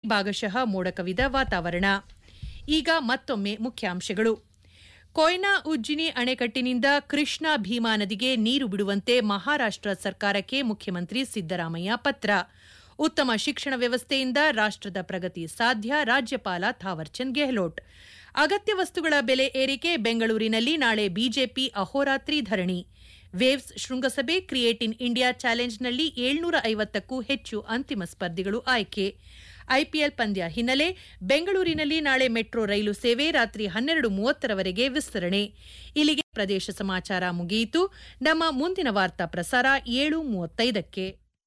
ಭಾಗಶಃ ಮೋಡ ಕವಿದ ವಾತಾವರಣ ಈಗ ಮತ್ತೊಮ್ಮೆ ಮುಖ್ಯಾಂಶಗಳು ಕೊಯ್ನಾ ಉಜ್ಜಿನಿ ಅಣೆಕಟ್ಟಿನಿಂದ ಕೃಷ್ಣಾ ಭೀಮಾ ನದಿಗೆ ನೀರು ಬಿಡುವಂತೆ ಮಹಾರಾಷ್ಟ್ರ ಸರ್ಕಾರಕ್ಕೆ ಮುಖ್ಯಮಂತ್ರಿ ಸಿದ್ದರಾಮಯ್ಯ ಪತ್ರ ಉತ್ತಮ ಶಿಕ್ಷಣ ವ್ಯವಸ್ಥೆಯಿಂದ ರಾಷ್ಟ್ರದ ಪ್ರಗತಿ ಸಾಧ್ಯ ರಾಜ್ಯಪಾಲ ಥಾವರ್ಚಂದ್ ಗೆಹ್ಲೋಟ್ ಅಗತ್ಯ ವಸ್ತುಗಳ ಬೆಲೆ ಏರಿಕೆ ಬೆಂಗಳೂರಿನಲ್ಲಿ ನಾಳೆ ಬಿಜೆಪಿ ಅಹೋರಾತ್ರಿ ಧರಣಿ ವೇವ್ಸ್ ಶೃಂಗಸಭೆ ಕ್ರಿಯೇಟ್ ಇನ್ ಇಂಡಿಯಾ ಚಾಲೆಂಜ್ನಲ್ಲಿ ಏಳ್ನೂರ ಐವತ್ತಕ್ಕೂ ಹೆಚ್ಚು ಅಂತಿಮ ಸ್ಪರ್ಧಿಗಳು ಆಯ್ಕೆ ಐಪಿಎಲ್ ಪಂದ್ಯ ಹಿನ್ನೆಲೆ ಬೆಂಗಳೂರಿನಲ್ಲಿ ನಾಳೆ ಮೆಟ್ರೋ ರೈಲು ಸೇವೆ ರಾತ್ರಿ ಹನ್ನೆರಡು ಮೂವತ್ತರವರೆಗೆ ವಿಸ್ತರಣೆ ಇಲ್ಲಿಗೆ ಪ್ರದೇಶ ಸಮಾಚಾರ ಮುಗಿಯಿತು ನಮ್ಮ ಮುಂದಿನ ವಾರ್ತಾ ಪ್ರಸಾರ ಏಳು ಮೂವತ್ತೈದಕ್ಕೆ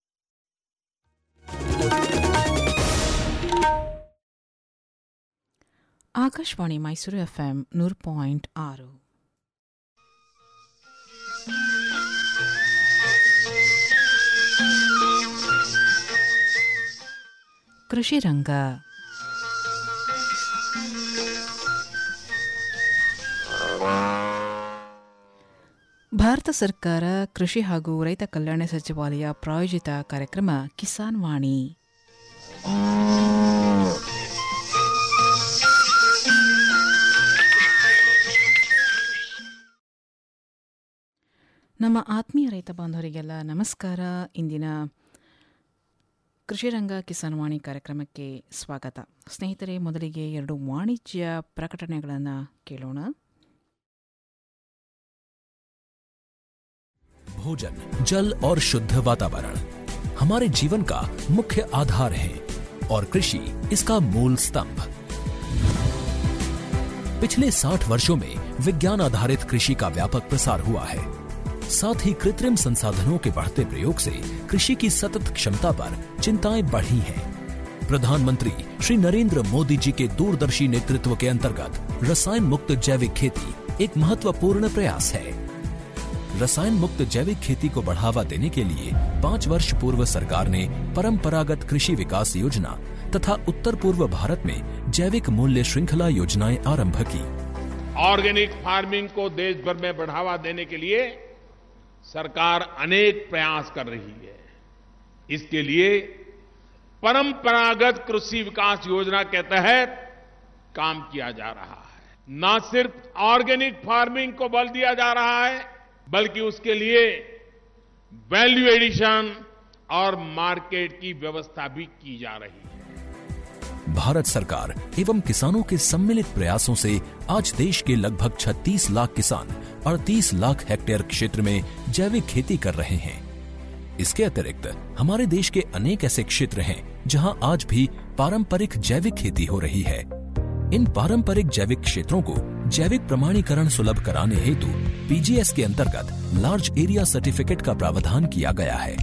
ಆಕಾಶವಾಣಿ ಮೈಸೂರು ಎಫ್ಎಂ ನೂರು ಪಾಯಿಂಟ್ ಆರು ಕೃಷಿ ರಂಗ ಭಾರತ ಸರ್ಕಾರ ಕೃಷಿ ಹಾಗೂ ರೈತ ಕಲ್ಯಾಣ ಸಚಿವಾಲಯ ಪ್ರಾಯೋಜಿತ ಕಾರ್ಯಕ್ರಮ ಕಿಸಾನ್ ವಾಣಿ ನಮ್ಮ ಆತ್ಮೀಯ ರೈತ ಬಾಂಧವರಿಗೆಲ್ಲ ನಮಸ್ಕಾರ ಇಂದಿನ ಕೃಷಿರಂಗ ಕಿಸಾನ್ ವಾಣಿ ಕಾರ್ಯಕ್ರಮಕ್ಕೆ ಸ್ವಾಗತ ಸ್ನೇಹಿತರೆ ಮೊದಲಿಗೆ ಎರಡು ವಾಣಿಜ್ಯ ಪ್ರಕಟಣೆಗಳನ್ನು ಕೇಳೋಣ भोजन जल और शुद्ध वातावरण हमारे जीवन का मुख्य आधार है और कृषि इसका मूल स्तंभ पिछले 60 वर्षों में विज्ञान आधारित कृषि का व्यापक प्रसार हुआ है साथ ही कृत्रिम संसाधनों के बढ़ते प्रयोग से कृषि की सतत क्षमता पर चिंताएं बढ़ी हैं प्रधानमंत्री श्री नरेंद्र मोदी जी के दूरदर्शी नेतृत्व के अंतर्गत रसायन मुक्त जैविक खेती एक महत्वपूर्ण प्रयास है रसायन मुक्त जैविक खेती को बढ़ावा देने के लिए पाँच वर्ष पूर्व सरकार ने परंपरागत कृषि विकास योजना तथा उत्तर पूर्व भारत में जैविक मूल्य श्रृंखला योजनाएं आरंभ की ऑर्गेनिक फार्मिंग को देश भर में बढ़ावा देने के लिए सरकार अनेक प्रयास कर रही है इसके लिए परंपरागत कृषि विकास योजना के तहत काम किया जा रहा है न सिर्फ ऑर्गेनिक फार्मिंग को बल दिया जा रहा है बल्कि उसके लिए वैल्यू एडिशन और मार्केट की व्यवस्था भी की जा रही है भारत सरकार एवं किसानों के सम्मिलित प्रयासों से आज देश के लगभग 36 लाख किसान 38 लाख हेक्टेयर क्षेत्र में जैविक खेती कर रहे हैं इसके अतिरिक्त हमारे देश के अनेक ऐसे क्षेत्र हैं जहां आज भी पारंपरिक जैविक खेती हो रही है इन पारंपरिक जैविक क्षेत्रों को जैविक प्रमाणीकरण सुलभ कराने हेतु पीजीएस के अंतर्गत लार्ज एरिया सर्टिफिकेट का प्रावधान किया गया है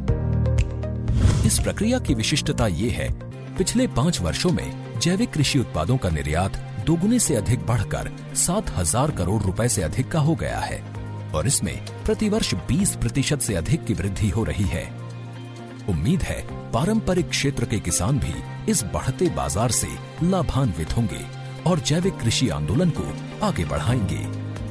इस प्रक्रिया की विशिष्टता ये है पिछले पाँच वर्षों में जैविक कृषि उत्पादों का निर्यात दोगुने से अधिक बढ़कर सात हजार करोड़ रुपए से अधिक का हो गया है और इसमें प्रतिवर्ष 20 प्रतिशत से अधिक की वृद्धि हो रही है उम्मीद है पारंपरिक क्षेत्र के किसान भी इस बढ़ते बाजार से लाभान्वित होंगे और जैविक कृषि आंदोलन को आगे बढ़ाएंगे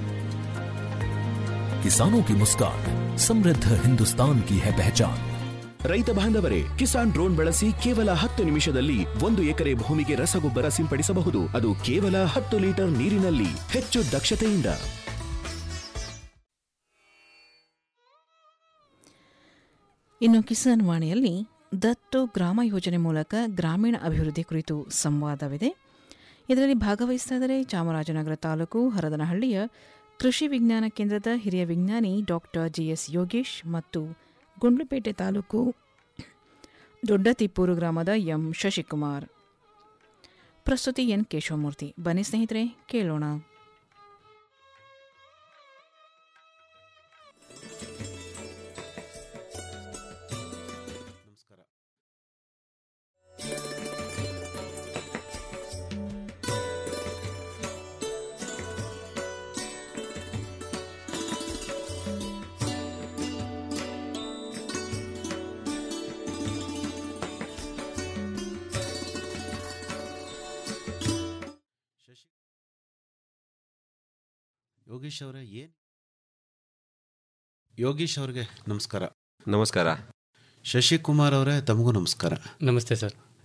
किसानों की मुस्कान समृद्ध हिंदुस्तान की है पहचान ರೈತ ಬಾಂಧವರೇ ಕಿಸಾನ್ ಡ್ರೋನ್ ಬಳಸಿ ಕೇವಲ ಹತ್ತು ನಿಮಿಷದಲ್ಲಿ ಒಂದು ಎಕರೆ ಭೂಮಿಗೆ ರಸಗೊಬ್ಬರ ಸಿಂಪಡಿಸಬಹುದು ಅದು ಕೇವಲ ಹತ್ತು ಲೀಟರ್ ನೀರಿನಲ್ಲಿ ಹೆಚ್ಚು ದಕ್ಷತೆಯಿಂದ ಇನ್ನು ಕಿಸಾನ್ ವಾಣಿಯಲ್ಲಿ ದತ್ತು ಗ್ರಾಮ ಯೋಜನೆ ಮೂಲಕ ಗ್ರಾಮೀಣ ಅಭಿವೃದ್ಧಿ ಕುರಿತು ಸಂವಾದವಿದೆ ಇದರಲ್ಲಿ ಭಾಗವಹಿಸ್ತಾ ಇದ್ದಾರೆ ಚಾಮರಾಜನಗರ ತಾಲೂಕು ಹರದನಹಳ್ಳಿಯ ಕೃಷಿ ವಿಜ್ಞಾನ ಕೇಂದ್ರದ ಹಿರಿಯ ವಿಜ್ಞಾನಿ ಡಾಕ್ಟರ್ ಜಿಎಸ್ ಯೋಗೇಶ್ ಮತ್ತು ಗುಂಡ್ಲುಪೇಟೆ ತಾಲೂಕು ದೊಡ್ಡತಿಪ್ಪೂರು ಗ್ರಾಮದ ಎಂ ಶಶಿಕುಮಾರ್ ಪ್ರಸ್ತುತಿ ಎನ್ ಕೇಶವಮೂರ್ತಿ ಬನ್ನಿ ಸ್ನೇಹಿತರೆ ಕೇಳೋಣ ಯೋಗೀಶ್ ಅವರೇ ಏನ್ ಯೋಗೀಶ್ ಅವ್ರಿಗೆ ನಮಸ್ಕಾರ ನಮಸ್ಕಾರ ಶಶಿಕುಮಾರ್ ಅವರೇ ತಮಗೂ ನಮಸ್ಕಾರ ನಮಸ್ತೆ ಸರ್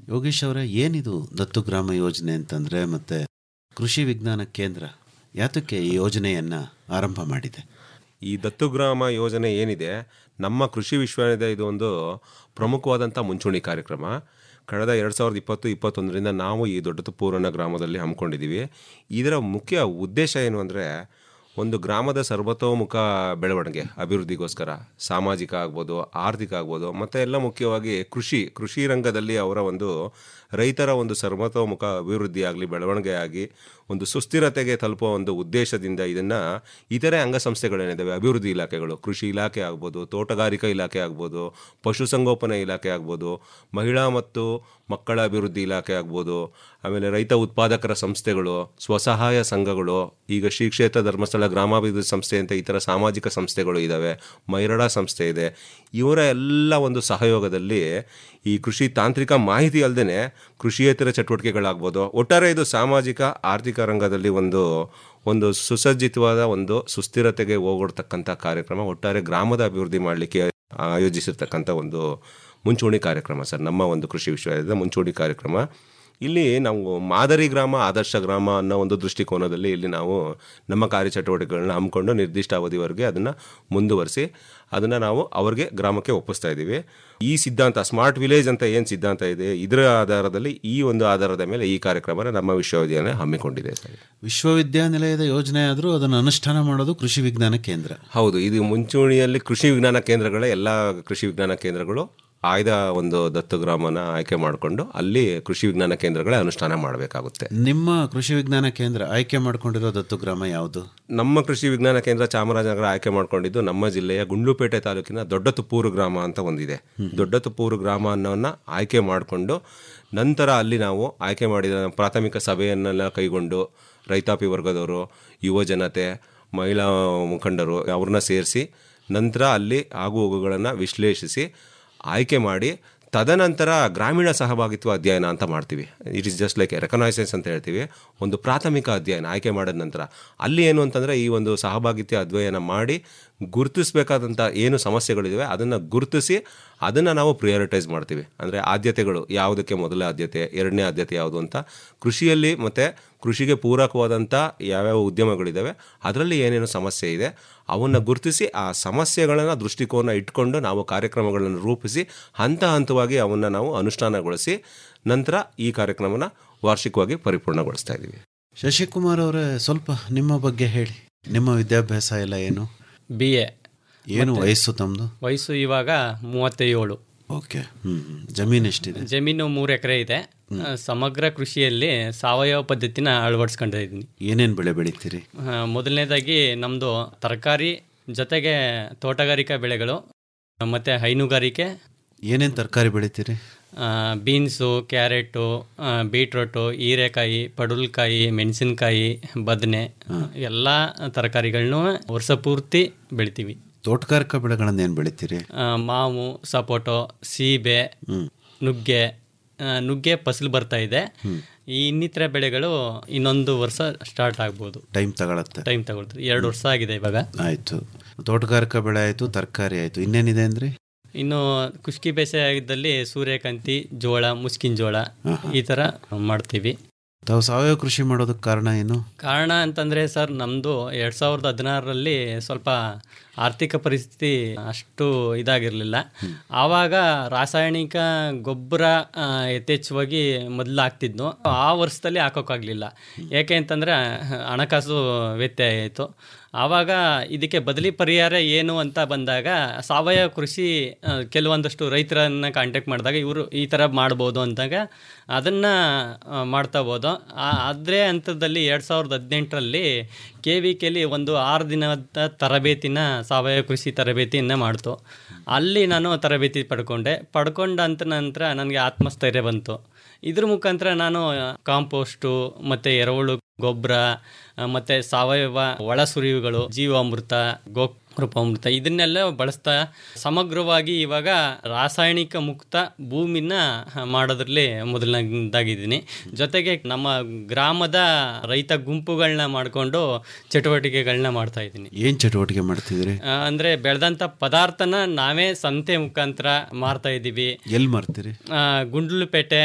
ಯೋಗೇಶ್ ಅವರೇ ಏನಿದು ದತ್ತು ಗ್ರಾಮ ಯೋಜನೆ ಅಂತಂದ್ರೆ ಮತ್ತೆ ಕೃಷಿ ವಿಜ್ಞಾನ ಕೇಂದ್ರ ಯಾತಕ್ಕೆ ಈ ಯೋಜನೆಯನ್ನ ಆರಂಭ ಮಾಡಿದೆ ಈ ದತ್ತುಗ್ರಾಮ ಯೋಜನೆ ಏನಿದೆ ನಮ್ಮ ಕೃಷಿ ವಿಶ್ವವಿದ್ಯಾಲಯ ಇದು ಒಂದು ಪ್ರಮುಖವಾದಂಥ ಮುಂಚೂಣಿ ಕಾರ್ಯಕ್ರಮ ಕಳೆದ ಎರಡು ಸಾವಿರದ ಇಪ್ಪತ್ತು ಇಪ್ಪತ್ತೊಂದರಿಂದ ನಾವು ಈ ದೊಡ್ಡ ಪೂರಣ ಗ್ರಾಮದಲ್ಲಿ ಹಮ್ಮಿಕೊಂಡಿದ್ದೀವಿ ಇದರ ಮುಖ್ಯ ಉದ್ದೇಶ ಏನು ಅಂದರೆ ಒಂದು ಗ್ರಾಮದ ಸರ್ವತೋಮುಖ ಬೆಳವಣಿಗೆ ಅಭಿವೃದ್ಧಿಗೋಸ್ಕರ ಸಾಮಾಜಿಕ ಆಗ್ಬೋದು ಆರ್ಥಿಕ ಆಗ್ಬೋದು ಮತ್ತು ಎಲ್ಲ ಮುಖ್ಯವಾಗಿ ಕೃಷಿ ಕೃಷಿ ರಂಗದಲ್ಲಿ ಅವರ ಒಂದು ರೈತರ ಒಂದು ಸರ್ವತೋಮುಖ ಅಭಿವೃದ್ಧಿ ಆಗಲಿ ಬೆಳವಣಿಗೆ ಆಗಿ ಒಂದು ಸುಸ್ಥಿರತೆಗೆ ತಲುಪುವ ಒಂದು ಉದ್ದೇಶದಿಂದ ಇದನ್ನು ಇತರೆ ಅಂಗಸಂಸ್ಥೆಗಳೇನಿದ್ದಾವೆ ಅಭಿವೃದ್ಧಿ ಇಲಾಖೆಗಳು ಕೃಷಿ ಇಲಾಖೆ ಆಗ್ಬೋದು ತೋಟಗಾರಿಕಾ ಇಲಾಖೆ ಆಗ್ಬೋದು ಪಶುಸಂಗೋಪನಾ ಇಲಾಖೆ ಆಗ್ಬೋದು ಮಹಿಳಾ ಮತ್ತು ಮಕ್ಕಳ ಅಭಿವೃದ್ಧಿ ಇಲಾಖೆ ಆಗ್ಬೋದು ಆಮೇಲೆ ರೈತ ಉತ್ಪಾದಕರ ಸಂಸ್ಥೆಗಳು ಸ್ವಸಹಾಯ ಸಂಘಗಳು ಈಗ ಶ್ರೀ ಕ್ಷೇತ್ರ ಧರ್ಮಸ್ಥಳ ಗ್ರಾಮಾಭಿವೃದ್ಧಿ ಸಂಸ್ಥೆ ಅಂತ ಈ ಥರ ಸಾಮಾಜಿಕ ಸಂಸ್ಥೆಗಳು ಇದ್ದಾವೆ ಮೈರಡಾ ಸಂಸ್ಥೆ ಇದೆ ಇವರ ಎಲ್ಲ ಒಂದು ಸಹಯೋಗದಲ್ಲಿ ಈ ಕೃಷಿ ತಾಂತ್ರಿಕ ಮಾಹಿತಿ ಅಲ್ಲದೆ ಕೃಷಿಯೇತರ ಚಟುವಟಿಕೆಗಳಾಗ್ಬೋದು ಒಟ್ಟಾರೆ ಇದು ಸಾಮಾಜಿಕ ಆರ್ಥಿಕ ರಂಗದಲ್ಲಿ ಒಂದು ಒಂದು ಸುಸಜ್ಜಿತವಾದ ಒಂದು ಸುಸ್ಥಿರತೆಗೆ ಹೋಗೊಡ್ತಕ್ಕಂಥ ಕಾರ್ಯಕ್ರಮ ಒಟ್ಟಾರೆ ಗ್ರಾಮದ ಅಭಿವೃದ್ಧಿ ಮಾಡಲಿಕ್ಕೆ ಆಯೋಜಿಸಿರ್ತಕ್ಕಂಥ ಒಂದು ಮುಂಚೂಣಿ ಕಾರ್ಯಕ್ರಮ ಸರ್ ನಮ್ಮ ಒಂದು ಕೃಷಿ ವಿಶ್ವವಿದ್ಯಾಲಯದ ಮುಂಚೂಣಿ ಕಾರ್ಯಕ್ರಮ ಇಲ್ಲಿ ನಾವು ಮಾದರಿ ಗ್ರಾಮ ಆದರ್ಶ ಗ್ರಾಮ ಅನ್ನೋ ಒಂದು ದೃಷ್ಟಿಕೋನದಲ್ಲಿ ಇಲ್ಲಿ ನಾವು ನಮ್ಮ ಕಾರ್ಯಚಟುವಟಿಕೆಗಳನ್ನ ಹಮ್ಮಿಕೊಂಡು ನಿರ್ದಿಷ್ಟ ಅವಧಿವರೆಗೆ ಅದನ್ನು ಮುಂದುವರಿಸಿ ಅದನ್ನು ನಾವು ಅವ್ರಿಗೆ ಗ್ರಾಮಕ್ಕೆ ಒಪ್ಪಿಸ್ತಾ ಇದ್ದೀವಿ ಈ ಸಿದ್ಧಾಂತ ಸ್ಮಾರ್ಟ್ ವಿಲೇಜ್ ಅಂತ ಏನು ಸಿದ್ಧಾಂತ ಇದೆ ಇದರ ಆಧಾರದಲ್ಲಿ ಈ ಒಂದು ಆಧಾರದ ಮೇಲೆ ಈ ಕಾರ್ಯಕ್ರಮನ ನಮ್ಮ ವಿಶ್ವವಿದ್ಯಾಲಯ ಹಮ್ಮಿಕೊಂಡಿದೆ ಸರ್ ವಿಶ್ವವಿದ್ಯಾನಿಲಯದ ಯೋಜನೆ ಆದರೂ ಅದನ್ನು ಅನುಷ್ಠಾನ ಮಾಡೋದು ಕೃಷಿ ವಿಜ್ಞಾನ ಕೇಂದ್ರ ಹೌದು ಇದು ಮುಂಚೂಣಿಯಲ್ಲಿ ಕೃಷಿ ವಿಜ್ಞಾನ ಕೇಂದ್ರಗಳ ಎಲ್ಲ ಕೃಷಿ ವಿಜ್ಞಾನ ಕೇಂದ್ರಗಳು ಆಯ್ದ ಒಂದು ದತ್ತು ಗ್ರಾಮನ ಆಯ್ಕೆ ಮಾಡಿಕೊಂಡು ಅಲ್ಲಿ ಕೃಷಿ ವಿಜ್ಞಾನ ಕೇಂದ್ರಗಳೇ ಅನುಷ್ಠಾನ ಮಾಡಬೇಕಾಗುತ್ತೆ ನಿಮ್ಮ ಕೃಷಿ ವಿಜ್ಞಾನ ಕೇಂದ್ರ ಆಯ್ಕೆ ಮಾಡ್ಕೊಂಡಿರೋ ದತ್ತು ಗ್ರಾಮ ಯಾವುದು ನಮ್ಮ ಕೃಷಿ ವಿಜ್ಞಾನ ಕೇಂದ್ರ ಚಾಮರಾಜನಗರ ಆಯ್ಕೆ ಮಾಡ್ಕೊಂಡಿದ್ದು ನಮ್ಮ ಜಿಲ್ಲೆಯ ಗುಂಡ್ಲುಪೇಟೆ ತಾಲೂಕಿನ ದೊಡ್ಡ ತುಪ್ಪೂರು ಗ್ರಾಮ ಅಂತ ಒಂದಿದೆ ದೊಡ್ಡ ತುಪ್ಪೂರು ಗ್ರಾಮ ಅನ್ನೋನ್ನ ಆಯ್ಕೆ ಮಾಡಿಕೊಂಡು ನಂತರ ಅಲ್ಲಿ ನಾವು ಆಯ್ಕೆ ಮಾಡಿದ ಪ್ರಾಥಮಿಕ ಸಭೆಯನ್ನೆಲ್ಲ ಕೈಗೊಂಡು ರೈತಾಪಿ ವರ್ಗದವರು ಯುವ ಜನತೆ ಮಹಿಳಾ ಮುಖಂಡರು ಅವ್ರನ್ನ ಸೇರಿಸಿ ನಂತರ ಅಲ್ಲಿ ಆಗು ಹೋಗುಗಳನ್ನು ವಿಶ್ಲೇಷಿಸಿ ಆಯ್ಕೆ ಮಾಡಿ ತದನಂತರ ಗ್ರಾಮೀಣ ಸಹಭಾಗಿತ್ವ ಅಧ್ಯಯನ ಅಂತ ಮಾಡ್ತೀವಿ it is just like reconnaissance ಅಂತ ಹೇಳ್ತೀವಿ ಒಂದು ಪ್ರಾಥಮಿಕ ಅಧ್ಯಯನ ಆಯ್ಕೆ ಮಾಡಿದ ನಂತರ ಅಲ್ಲಿ ಏನು ಅಂತಂದರೆ ಈ ಒಂದು ಸಹಭಾಗಿತ್ವ ಅಧ್ಯಯನ ಮಾಡಿ ಗುರುತಿಸಬೇಕಾದಂಥ ಏನು ಸಮಸ್ಯೆಗಳಿವೆ ಅದನ್ನು ಗುರುತಿಸಿ ಅದನ್ನು ನಾವು ಪ್ರಿಯಾರಿಟೈಸ್ ಮಾಡ್ತೀವಿ ಅಂದರೆ ಆದ್ಯತೆಗಳು ಯಾವುದಕ್ಕೆ ಮೊದಲ ಆದ್ಯತೆ ಎರಡನೇ ಆದ್ಯತೆ ಯಾವುದು ಅಂತ ಕೃಷಿಯಲ್ಲಿ ಮತ್ತು ಕೃಷಿಗೆ ಪೂರಕವಾದಂಥ ಯಾವ್ಯಾವ ಉದ್ಯಮಗಳಿದ್ದಾವೆ ಅದರಲ್ಲಿ ಏನೇನು ಸಮಸ್ಯೆ ಇದೆ ಅವನ್ನು ಗುರುತಿಸಿ ಆ ಸಮಸ್ಯೆಗಳನ್ನು ದೃಷ್ಟಿಕೋನ ಇಟ್ಕೊಂಡು ನಾವು ಕಾರ್ಯಕ್ರಮಗಳನ್ನು ರೂಪಿಸಿ ಹಂತ ಹಂತವಾಗಿ ಅವನ್ನು ನಾವು ಅನುಷ್ಠಾನಗೊಳಿಸಿ ನಂತರ ಈ ಕಾರ್ಯಕ್ರಮನ ವಾರ್ಷಿಕವಾಗಿ ಪರಿಪೂರ್ಣಗೊಳಿಸ್ತಾ ಇದ್ದೀವಿ ಶಶಿಕುಮಾರ್ ಅವರೇ ಸ್ವಲ್ಪ ನಿಮ್ಮ ಬಗ್ಗೆ ಹೇಳಿ ನಿಮ್ಮ ವಿದ್ಯಾಭ್ಯಾಸ ಎಲ್ಲ ಏನು ಬಿ ಎ ಏನು ವಯಸ್ಸು ತಮ್ಮದು ವಯಸ್ಸು ಇವಾಗ ಮೂವತ್ತೇಳು ಓಕೆ ಹ್ಮ್ ಹ್ಮ್. ಜಮೀನು ಎಷ್ಟಿದೆ ಜಮೀನು ಮೂರು ಎಕರೆ ಇದೆ ಆ, ಸಮಗ್ರ ಕೃಷಿಯಲ್ಲಿ ಸಾವಯವ ಪದ್ಧತಿನ ಅಳವಡಿಸ್ಕೊಂಡಿದ್ದೀನಿ ಏನೇನು ಬೆಳೆ ಬೆಳಿತೀರಿ ಆ, ಮೊದಲನೇದಾಗಿ ನಮ್ಮದು ತರಕಾರಿ ಜೊತೆಗೆ ತೋಟಗಾರಿಕಾ ಬೆಳೆಗಳು ಮತ್ತು ಹೈನುಗಾರಿಕೆ ಏನೇನು ತರಕಾರಿ ಬೆಳಿತೀರಿ ಆ, ಬೀನ್ಸು ಕ್ಯಾರೆಟು ಆ, ಬೀಟ್ರೋಟು ಹೀರೆಕಾಯಿ ಪಡುಲ್ಕಾಯಿ ಮೆಣಸಿನ್ಕಾಯಿ ಬದನೆ ಎಲ್ಲ ತರಕಾರಿಗಳನ್ನೂ ವರ್ಷ ಪೂರ್ತಿ ಬೆಳಿತೀವಿ ತೋಟಗಾರಿಕಾ ಬೆಳೆಗಳನ್ನ ಏನು ಬೆಳಿತೀರಿ ಆ, ಮಾವು ಸಪೋಟೊ ಸೀಬೆ ನುಗ್ಗೆ ಆ, ನುಗ್ಗೆ ಫಸಲು ಬರ್ತಾ ಇದೆ ಈ ಇನ್ನಿತರ ಬೆಳೆಗಳು ಇನ್ನೊಂದು ವರ್ಷ ಸ್ಟಾರ್ಟ್ ಆಗ್ಬೋದು ಟೈಮ್ ತಗೊಳತ್ತೆ ಟೈಮ್ ತಗೊಳ್ತಾರೆ ಎರಡು ವರ್ಷ ಆಗಿದೆ ಇವಾಗ ಆಯ್ತು ತೋಟಗಾರಿಕಾ ಬೆಳೆ ಆಯ್ತು ತರಕಾರಿ ಆಯ್ತು ಇನ್ನೇನಿದೆ ಅಂದ್ರಿ ಇನ್ನು ಕುಷ್ಕಿ ಬೇಸಾಯದಲ್ಲಿ ಸೂರ್ಯಕಾಂತಿ ಜೋಳ ಮುಸ್ಕಿನ ಜೋಳ ಈ ಥರ ಮಾಡ್ತೀವಿ ತಾವು ಸಾವಯವ ಕೃಷಿ ಮಾಡೋದಕ್ಕೆ ಕಾರಣ ಏನು ಕಾರಣ ಅಂತಂದರೆ ಸರ್ ನಮ್ಮದು ಎರಡು ಸಾವಿರದ ಹದಿನಾರರಲ್ಲಿ ಸ್ವಲ್ಪ ಆರ್ಥಿಕ ಪರಿಸ್ಥಿತಿ ಅಷ್ಟು ಇದಾಗಿರಲಿಲ್ಲ ಆವಾಗ ರಾಸಾಯನಿಕ ಗೊಬ್ಬರ ಆ, ಯಥೇಚ್ಛವಾಗಿ ಮೊದಲು ಹಾಕ್ತಿದ್ನು ಆ ವರ್ಷದಲ್ಲಿ ಹಾಕೋಕ್ಕಾಗಲಿಲ್ಲ ಯಾಕೆ ಅಂತಂದರೆ ಹಣಕಾಸು ವ್ಯತ್ಯಯ ಆಯಿತು ಆವಾಗ ಇದಕ್ಕೆ ಬದಲಿ ಪರಿಹಾರ ಏನು ಅಂತ ಬಂದಾಗ ಸಾವಯವ ಕೃಷಿ ಆ, ಕೆಲವೊಂದಷ್ಟು ರೈತರನ್ನ ಕಾಂಟ್ಯಾಕ್ಟ್ ಮಾಡಿದಾಗ ಇವರು ಈ ಥರ ಮಾಡ್ಬೋದು ಅಂದಾಗ ಅದನ್ನು ಮಾಡ್ತಾ ಹೋದೋ ಅದೇ ಹಂತದಲ್ಲಿ ಎರಡು ಸಾವಿರದ ಹದಿನೆಂಟರಲ್ಲಿ ಕೆ ವಿ ಕೆಲಿ ಒಂದು ಆರು ದಿನದ ತರಬೇತಿನ ಸಾವಯವ ಕೃಷಿ ತರಬೇತಿಯನ್ನು ಮಾಡ್ತು ಅಲ್ಲಿ ನಾನು ತರಬೇತಿ ಪಡ್ಕೊಂಡೆ ಪಡ್ಕೊಂಡಂತ ನಂತರ ನನಗೆ ಆತ್ಮಸ್ಥೈರ್ಯ ಬಂತು ಇದ್ರ ಮುಖಾಂತರ ನಾನು ಕಾಂಪೋಸ್ಟು ಮತ್ತು ಎರೆಹುಳು ಗೊಬ್ಬರ ಮತ್ತು ಸಾವಯವ ಒಳ ಸುರಿವುಗಳು ಜೀವಾಮೃತ ಗೋಕೃಪಾಮೃತ ಇದನ್ನೆಲ್ಲ ಬಳಸ್ತಾ ಸಮಗ್ರವಾಗಿ ಇವಾಗ ರಾಸಾಯನಿಕ ಮುಕ್ತ ಭೂಮಿನ ಮಾಡೋದ್ರಲ್ಲಿ ಮೊದಲನೇದಾಗಿದ್ದೀನಿ ಜೊತೆಗೆ ನಮ್ಮ ಗ್ರಾಮದ ರೈತ ಗುಂಪುಗಳನ್ನ ಮಾಡಿಕೊಂಡು ಚಟುವಟಿಕೆಗಳನ್ನ ಮಾಡ್ತಾ ಇದ್ದೀನಿ ಏನು ಚಟುವಟಿಕೆ ಮಾಡ್ತಿದ್ದೀರಿ ಆ, ಅಂದ್ರೆ ಬೆಳೆದಂತ ಪದಾರ್ಥನ ನಾವೇ ಸಂತೆ ಮುಖಾಂತರ ಮಾರ್ತಾ ಇದ್ದೀವಿ ಎಲ್ಲಿ ಮಾರ್ತೀರಿ ಆ, ಗುಂಡ್ಲುಪೇಟೆ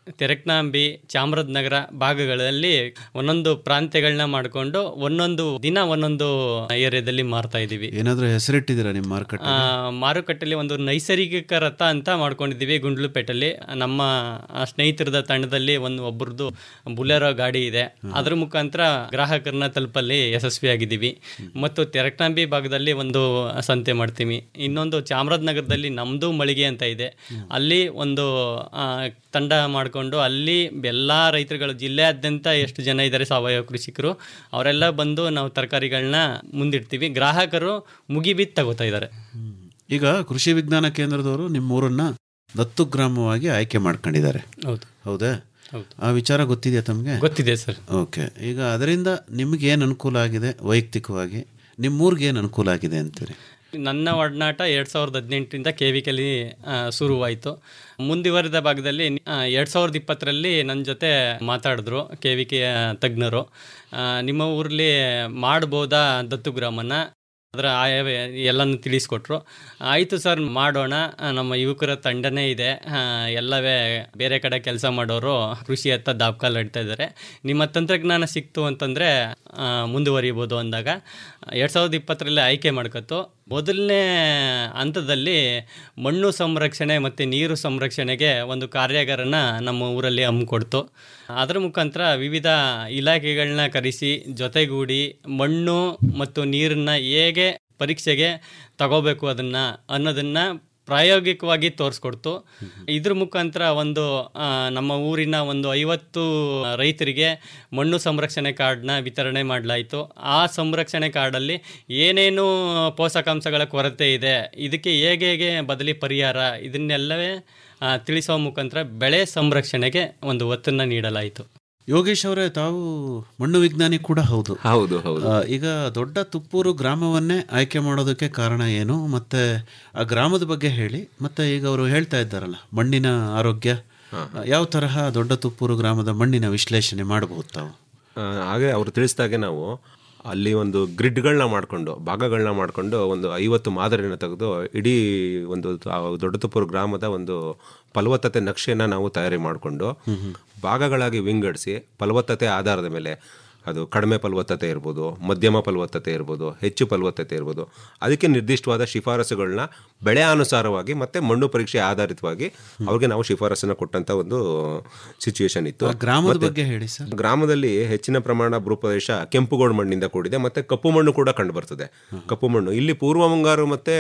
ತೆರಕ್ನಾಂಬಿ ಚಾಮರಾಜನಗರ ಭಾಗಗಳಲ್ಲಿ ಒಂದೊಂದು ಪ್ರಾಂತ್ಯಗಳನ್ನ ಮಾಡಿಕೊಂಡು ಒಂದೊಂದು ದಿನ ಒಂದೊಂದು ಏರಿಯಾದಲ್ಲಿ ಮಾರ್ತಾ ಇದ್ದೀವಿ ಏನಾದರೂ ಹೆಸರಿಟ್ಟಿದ್ದೀರಾ ನಿಮ್ಮ ಮಾರುಕಟ್ಟೆ ಆ, ಮಾರುಕಟ್ಟೆಯಲ್ಲಿ ಒಂದು ನೈಸರ್ಗಿಕ ರಥ ಅಂತ ಮಾಡ್ಕೊಂಡಿದ್ದೀವಿ ಗುಂಡ್ಲುಪೇಟಲ್ಲಿ ನಮ್ಮ ಆ, ಸ್ನೇಹಿತರದ ತಂಡದಲ್ಲಿ ಒಂದು ಒಬ್ಬರದು ಬುಲೆರೋ ಗಾಡಿ ಇದೆ ಅದ್ರ ಮುಖಾಂತರ ಗ್ರಾಹಕರನ್ನ ತಲುಪಲ್ಲಿ ಯಶಸ್ವಿಯಾಗಿದ್ದೀವಿ ಮತ್ತು ತೆರಕ್ನಾಂಬಿ ಭಾಗದಲ್ಲಿ ಒಂದು ಸಂತೆ ಮಾಡ್ತೀವಿ ಇನ್ನೊಂದು ಚಾಮರಾಜನಗರದಲ್ಲಿ ನಮ್ಮದು ಮಳಿಗೆ ಅಂತ ಇದೆ ಅಲ್ಲಿ ಒಂದು ಆ, ತಂಡ ಮಾಡಿಕೊಂಡು ಅಲ್ಲಿ ಎಲ್ಲ ರೈತರುಗಳು ಜಿಲ್ಲೆಯಾದ್ಯಂತ ಎಷ್ಟು ಜನ ಇದ್ದಾರೆ ಸಾವಯವ ಕೃಷಿಕರು ಅವರೆಲ್ಲ ಬಂದು ನಾವು ತರಕಾರಿಗಳನ್ನ ಮುಂದಿಡ್ತೀವಿ ಗ್ರಾಹಕರು ಮುಗಿಬಿದ್ದು ತಗೋತಾ ಇದ್ದಾರೆ ಈಗ ಕೃಷಿ ವಿಜ್ಞಾನ ಕೇಂದ್ರದವರು ನಿಮ್ಮ ಊರನ್ನ ದತ್ತು ಗ್ರಾಮವಾಗಿ ಆಯ್ಕೆ ಮಾಡ್ಕೊಂಡಿದ್ದಾರೆ ಹೌದು ಹೌದಾ ಹೌದು. ಆ ವಿಚಾರ ಗೊತ್ತಿದೆಯಾ ತಮಗೆ ಗೊತ್ತಿದೆ ಸರ್ ಓಕೆ ಈಗ ಅದರಿಂದ ನಿಮ್ಗೆ ಏನು ಅನುಕೂಲ ಆಗಿದೆ ವೈಯಕ್ತಿಕವಾಗಿ ನಿಮ್ಮೂರಿಗೆ ಏನು ಅನುಕೂಲ ಆಗಿದೆ ಅಂತೀರಿ ನನ್ನ ಒಡನಾಟ ಎರಡು ಸಾವಿರದ ಹದಿನೆಂಟರಿಂದ ಕೆ ವಿ ಕೆಲಿ ಶುರುವಾಯಿತು ಮುಂದುವರಿದ ಭಾಗದಲ್ಲಿ ಎರಡು ಸಾವಿರದ ಇಪ್ಪತ್ತರಲ್ಲಿ ನನ್ನ ಜೊತೆ ಮಾತಾಡಿದ್ರು ಕೆ ವಿ ಕೆ ತಜ್ಞರು ಆ, ನಿಮ್ಮ ಊರಲ್ಲಿ ಮಾಡ್ಬೋದಾ ದತ್ತು ಗ್ರಾಮನ ಅದರ ಆಯವೇ ಎಲ್ಲನೂ ತಿಳಿಸ್ಕೊಟ್ರು ಆಯಿತು ಸರ್ ಮಾಡೋಣ ಆ, ನಮ್ಮ ಯುವಕರ ತಂಡನೇ ಇದೆ ಆ, ಎಲ್ಲವೇ ಬೇರೆ ಕಡೆ ಕೆಲಸ ಮಾಡೋರು ಕೃಷಿ ಹತ್ತ ದಾಬ್ಕಾಲ್ ಇಡ್ತಾ ಇದ್ದಾರೆ ನಿಮ್ಮ ತಂತ್ರಜ್ಞಾನ ಸಿಕ್ತು ಅಂತಂದರೆ ಮುಂದುವರಿಬೋದು ಅಂದಾಗ ಎರಡು ಸಾವಿರದ ಇಪ್ಪತ್ತರಲ್ಲಿ ಆಯ್ಕೆ ಮಾಡ್ಕೊತು ಮೊದಲನೇ ಹಂತದಲ್ಲಿ ಮಣ್ಣು ಸಂರಕ್ಷಣೆ ಮತ್ತು ನೀರು ಸಂರಕ್ಷಣೆಗೆ ಒಂದು ಕಾರ್ಯಾಗಾರನ ನಮ್ಮ ಊರಲ್ಲಿ ಹಮ್ಮಿಕೊಡ್ತು ಅದರ ಮುಖಾಂತರ ವಿವಿಧ ಇಲಾಖೆಗಳನ್ನ ಕರೆಸಿ ಜೊತೆಗೂಡಿ ಮಣ್ಣು ಮತ್ತು ನೀರನ್ನ ಹೇಗೆ ಪರೀಕ್ಷೆಗೆ ತಗೋಬೇಕು ಅದನ್ನು ಅನ್ನೋದನ್ನು ಪ್ರಾಯೋಗಿಕವಾಗಿ ತೋರಿಸ್ಕೊಡ್ತು ಇದ್ರ ಮುಖಾಂತರ ಒಂದು ಆ, ನಮ್ಮ ಊರಿನ ಒಂದು ಐವತ್ತು ರೈತರಿಗೆ ಮಣ್ಣು ಸಂರಕ್ಷಣೆ ಕಾರ್ಡ್ನ ವಿತರಣೆ ಮಾಡಲಾಯಿತು ಆ ಸಂರಕ್ಷಣೆ ಕಾರ್ಡಲ್ಲಿ ಏನೇನು ಪೋಷಕಾಂಶಗಳ ಕೊರತೆ ಇದೆ ಇದಕ್ಕೆ ಹೇಗೆ ಹೇಗೆ ಬದಲಿ ಪರಿಹಾರ ಇದನ್ನೆಲ್ಲವೇ ಆ, ತಿಳಿಸುವ ಮುಖಾಂತರ ಬೆಳೆ ಸಂರಕ್ಷಣೆಗೆ ಒಂದು ಒತ್ತನ್ನು ನೀಡಲಾಯಿತು ಯೋಗೇಶ್ ಅವರೇ ತಾವು ಮಣ್ಣು ವಿಜ್ಞಾನಿ ಕೂಡ ಹೌದು ಹೌದು ಹೌದು ಆ, ಈಗ ದೊಡ್ಡ ತುಪ್ಪೂರು ಗ್ರಾಮವನ್ನೇ ಆಯ್ಕೆ ಮಾಡೋದಕ್ಕೆ ಕಾರಣ ಏನು ಮತ್ತೆ ಆ ಗ್ರಾಮದ ಬಗ್ಗೆ ಹೇಳಿ ಮತ್ತೆ ಈಗ ಅವರು ಹೇಳ್ತಾ ಇದ್ದಾರಲ್ಲ ಮಣ್ಣಿನ ಆರೋಗ್ಯ ಆ, ಯಾವ ತರಹ ದೊಡ್ಡ ತುಪ್ಪೂರು ಗ್ರಾಮದ ಮಣ್ಣಿನ ವಿಶ್ಲೇಷಣೆ ಮಾಡಬಹುದು ತಾವು ಆ, ಹಾಗೆ ಅವರು ತಿಳಿಸಿದಾಗೆ ನಾವು ಅಲ್ಲಿ ಒಂದು ಗ್ರಿಡ್ಗಳನ್ನ ಮಾಡಿಕೊಂಡು ಭಾಗಗಳನ್ನ ಮಾಡಿಕೊಂಡು ಒಂದು ಐವತ್ತು ಮಾದರಿನ ತೆಗೆದು ಇಡೀ ಒಂದು ಆ ದೊಡ್ಡತುಪ್ಪೂರು ಗ್ರಾಮದ ಒಂದು ಫಲವತ್ತತೆ ನಕ್ಷೆಯನ್ನು ನಾವು ತಯಾರಿ ಮಾಡಿಕೊಂಡು ಭಾಗಗಳಾಗಿ ವಿಂಗಡಿಸಿ ಫಲವತ್ತತೆ ಆಧಾರದ ಮೇಲೆ ಅದು ಕಡಿಮೆ ಫಲವತ್ತತೆ ಇರ್ಬೋದು ಮಧ್ಯಮ ಫಲವತ್ತತೆ ಇರ್ಬೋದು ಹೆಚ್ಚು ಫಲವತ್ತತೆ ಇರ್ಬೋದು ಅದಕ್ಕೆ ನಿರ್ದಿಷ್ಟವಾದ ಶಿಫಾರಸುಗಳನ್ನ ಬೆಳೆ ಅನುಸಾರವಾಗಿ ಮತ್ತೆ ಮಣ್ಣು ಪರೀಕ್ಷೆ ಆಧಾರಿತವಾಗಿ ಅವ್ರಿಗೆ ನಾವು ಶಿಫಾರಸನ್ನ ಕೊಟ್ಟಂತ ಒಂದು ಸಿಚುವೇಶನ್ ಇತ್ತು ಆ ಗ್ರಾಮದ ಮತ್ತೆ- ಬಗ್ಗೆ ಹೇಳಿ ಸರ್ ಗ್ರಾಮದಲ್ಲಿ ಹೆಚ್ಚಿನ ಪ್ರಮಾಣ ಭೂಪ್ರದೇಶ ಕೆಂಪುಗೋಡು ಮಣ್ಣಿಂದ ಕೂಡಿದೆ ಮತ್ತೆ ಕಪ್ಪು ಮಣ್ಣು ಕೂಡ ಕಂಡು ಬರ್ತದೆ ಕಪ್ಪು ಮಣ್ಣು ಇಲ್ಲಿ ಪೂರ್ವ ಮುಂಗಾರು ಮತ್ತೆ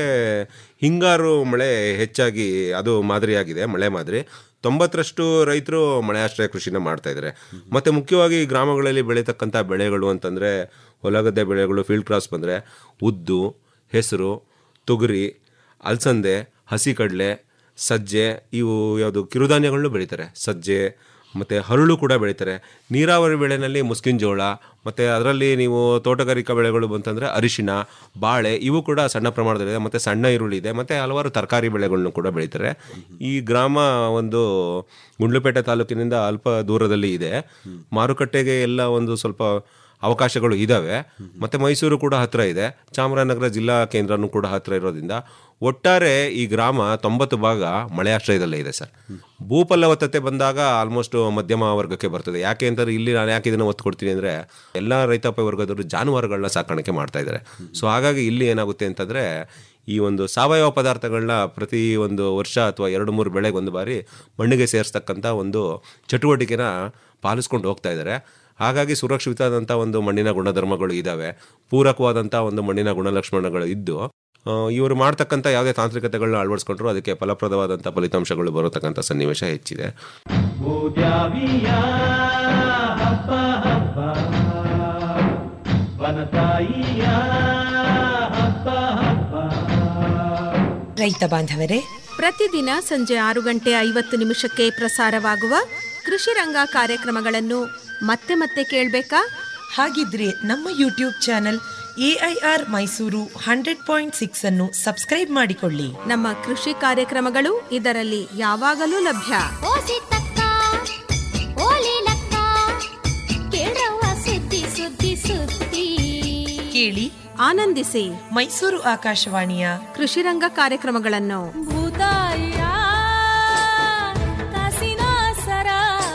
ಹಿಂಗಾರು ಮಳೆ ಹೆಚ್ಚಾಗಿ ಅದು ಮಾದರಿಯಾಗಿದೆ ಮಳೆ ಮಾದರಿ ತೊಂಬತ್ತರಷ್ಟು ರೈತರು ಮಳೆ ಆಶ್ರಯ ಕೃಷಿನ ಮಾಡ್ತಾ ಇದ್ದಾರೆ ಮತ್ತೆ ಮುಖ್ಯವಾಗಿ ಈ ಗ್ರಾಮಗಳಲ್ಲಿ ಬೆಳೀತಕ್ಕಂಥ ಬೆಳೆಗಳು ಅಂತಂದ್ರೆ ಹೊಲಗದ್ದೆ ಬೆಳೆಗಳು ಫೀಲ್ಡ್ ಕ್ರಾಸ್ ಬಂದ್ರೆ ಉದ್ದು ಹೆಸರು ತೊಗರಿ ಅಲಸಂದೆ ಹಸಿ ಕಡಲೆ ಸಜ್ಜೆ ಇವು ಯಾವುದು ಕಿರುಧಾನ್ಯಗಳನ್ನು ಬೆಳೀತಾರೆ ಸಜ್ಜೆ ಮತ್ತು ಹರಳು ಕೂಡ ಬೆಳೀತಾರೆ ನೀರಾವರಿ ಬೆಳೆನಲ್ಲಿ ಮುಸ್ಕಿನ ಜೋಳ ಮತ್ತು ಅದರಲ್ಲಿ ನೀವು ತೋಟಗಾರಿಕಾ ಬೆಳೆಗಳು ಬಂತಂದರೆ ಅರಿಶಿನ ಬಾಳೆ ಇವು ಕೂಡ ಸಣ್ಣ ಪ್ರಮಾಣದಲ್ಲಿದೆ ಮತ್ತು ಸಣ್ಣ ಈರುಳ್ಳಿ ಇದೆ ಮತ್ತು ಹಲವಾರು ತರಕಾರಿ ಬೆಳೆಗಳನ್ನು ಕೂಡ ಬೆಳೀತಾರೆ ಈ ಗ್ರಾಮ ಒಂದು ಗುಂಡ್ಲುಪೇಟೆ ತಾಲೂಕಿನಿಂದ ಅಲ್ಪ ದೂರದಲ್ಲಿ ಇದೆ ಮಾರುಕಟ್ಟೆಗೆ ಎಲ್ಲ ಒಂದು ಸ್ವಲ್ಪ ಅವಕಾಶಗಳು ಇದ್ದಾವೆ ಮತ್ತು ಮೈಸೂರು ಕೂಡ ಹತ್ತಿರ ಇದೆ ಚಾಮರಾಜನಗರ ಜಿಲ್ಲಾ ಕೇಂದ್ರನೂ ಕೂಡ ಹತ್ತಿರ ಇರೋದ್ರಿಂದ ಒಟ್ಟಾರೆ ಈ ಗ್ರಾಮ ತೊಂಬತ್ತು ಭಾಗ ಮಳೆ ಆಶ್ರಯದಲ್ಲೇ ಇದೆ ಸರ್ ಭೂಫಲವತ್ತತೆ ಬಂದಾಗ ಆಲ್ಮೋಸ್ಟ್ ಮಧ್ಯಮ ವರ್ಗಕ್ಕೆ ಬರ್ತದೆ ಯಾಕೆ ಅಂತಂದ್ರೆ ಇಲ್ಲಿ ನಾನು ಯಾಕೆ ಇದನ್ನು ಒತ್ತು ಕೊಡ್ತೀನಿ ಅಂದರೆ ಎಲ್ಲ ರೈತಾಪಿ ವರ್ಗದವರು ಜಾನುವಾರುಗಳನ್ನ ಸಾಕಾಣಿಕೆ ಮಾಡ್ತಾ ಇದ್ದಾರೆ ಸೊ ಹಾಗಾಗಿ ಇಲ್ಲಿ ಏನಾಗುತ್ತೆ ಅಂತಂದರೆ ಈ ಒಂದು ಸಾವಯವ ಪದಾರ್ಥಗಳನ್ನ ಪ್ರತಿ ಒಂದು ವರ್ಷ ಅಥವಾ ಎರಡು ಮೂರು ಬೆಳೆಗೆ ಒಂದು ಬಾರಿ ಮಣ್ಣಿಗೆ ಸೇರಿಸ್ತಕ್ಕಂಥ ಒಂದು ಚಟುವಟಿಕೆನ ಪಾಲಿಸ್ಕೊಂಡು ಹೋಗ್ತಾ ಇದ್ದಾರೆ ಹಾಗಾಗಿ ಸುರಕ್ಷಿತವಾದಂಥ ಒಂದು ಮಣ್ಣಿನ ಗುಣಧರ್ಮಗಳು ಇದ್ದಾವೆ ಪೂರಕವಾದಂಥ ಒಂದು ಮಣ್ಣಿನ ಗುಣಲಕ್ಷಣಗಳು ಇದ್ದು ಆ, ಇವರು ಮಾಡ್ತಕ್ಕಂಥ ಯಾವುದೇ ತಾಂತ್ರಿಕತೆಗಳನ್ನ ಅಳವಡಿಸ್ಕೊಂಡ್ರು ಅದಕ್ಕೆ ಫಲಪ್ರದವಾದಂಥ ಫಲಿತಾಂಶಗಳು ಬರತಕ್ಕಂಥ ಸನ್ನಿವೇಶ ಹೆಚ್ಚಿದೆ ರೈತ ಬಾಂಧವರೇ ಪ್ರತಿದಿನ ಸಂಜೆ ಆರು ಗಂಟೆ ಐವತ್ತು ನಿಮಿಷಕ್ಕೆ ಪ್ರಸಾರವಾಗುವ ಕೃಷಿ ರಂಗ ಕಾರ್ಯಕ್ರಮಗಳನ್ನು ಮತ್ತೆ ಮತ್ತೆ ಕೇಳಬೇಕಾ ಹಾಗಿದ್ರೆ ನಮ್ಮ YouTube channel AIR Mysuru hundred point six ಅನ್ನು ಸಬ್ಸ್ಕ್ರೈಬ್ ಮಾಡಿಕೊಳ್ಳಿ ನಮ್ಮ ಕೃಷಿ ಕಾರ್ಯಕ್ರಮಗಳು ಇದರಲ್ಲಿ ಯಾವಾಗಲೂ ಲಭ್ಯ ಸುದ್ದಿ ಸುದ್ದಿ ಕೇಳಿ ಆನಂದಿಸಿ ಮೈಸೂರು ಆಕಾಶವಾಣಿಯ ಕೃಷಿ ರಂಗ ಕಾರ್ಯಕ್ರಮಗಳನ್ನು ಭೂತಾಯ ಕಾಸಿನ ಸರ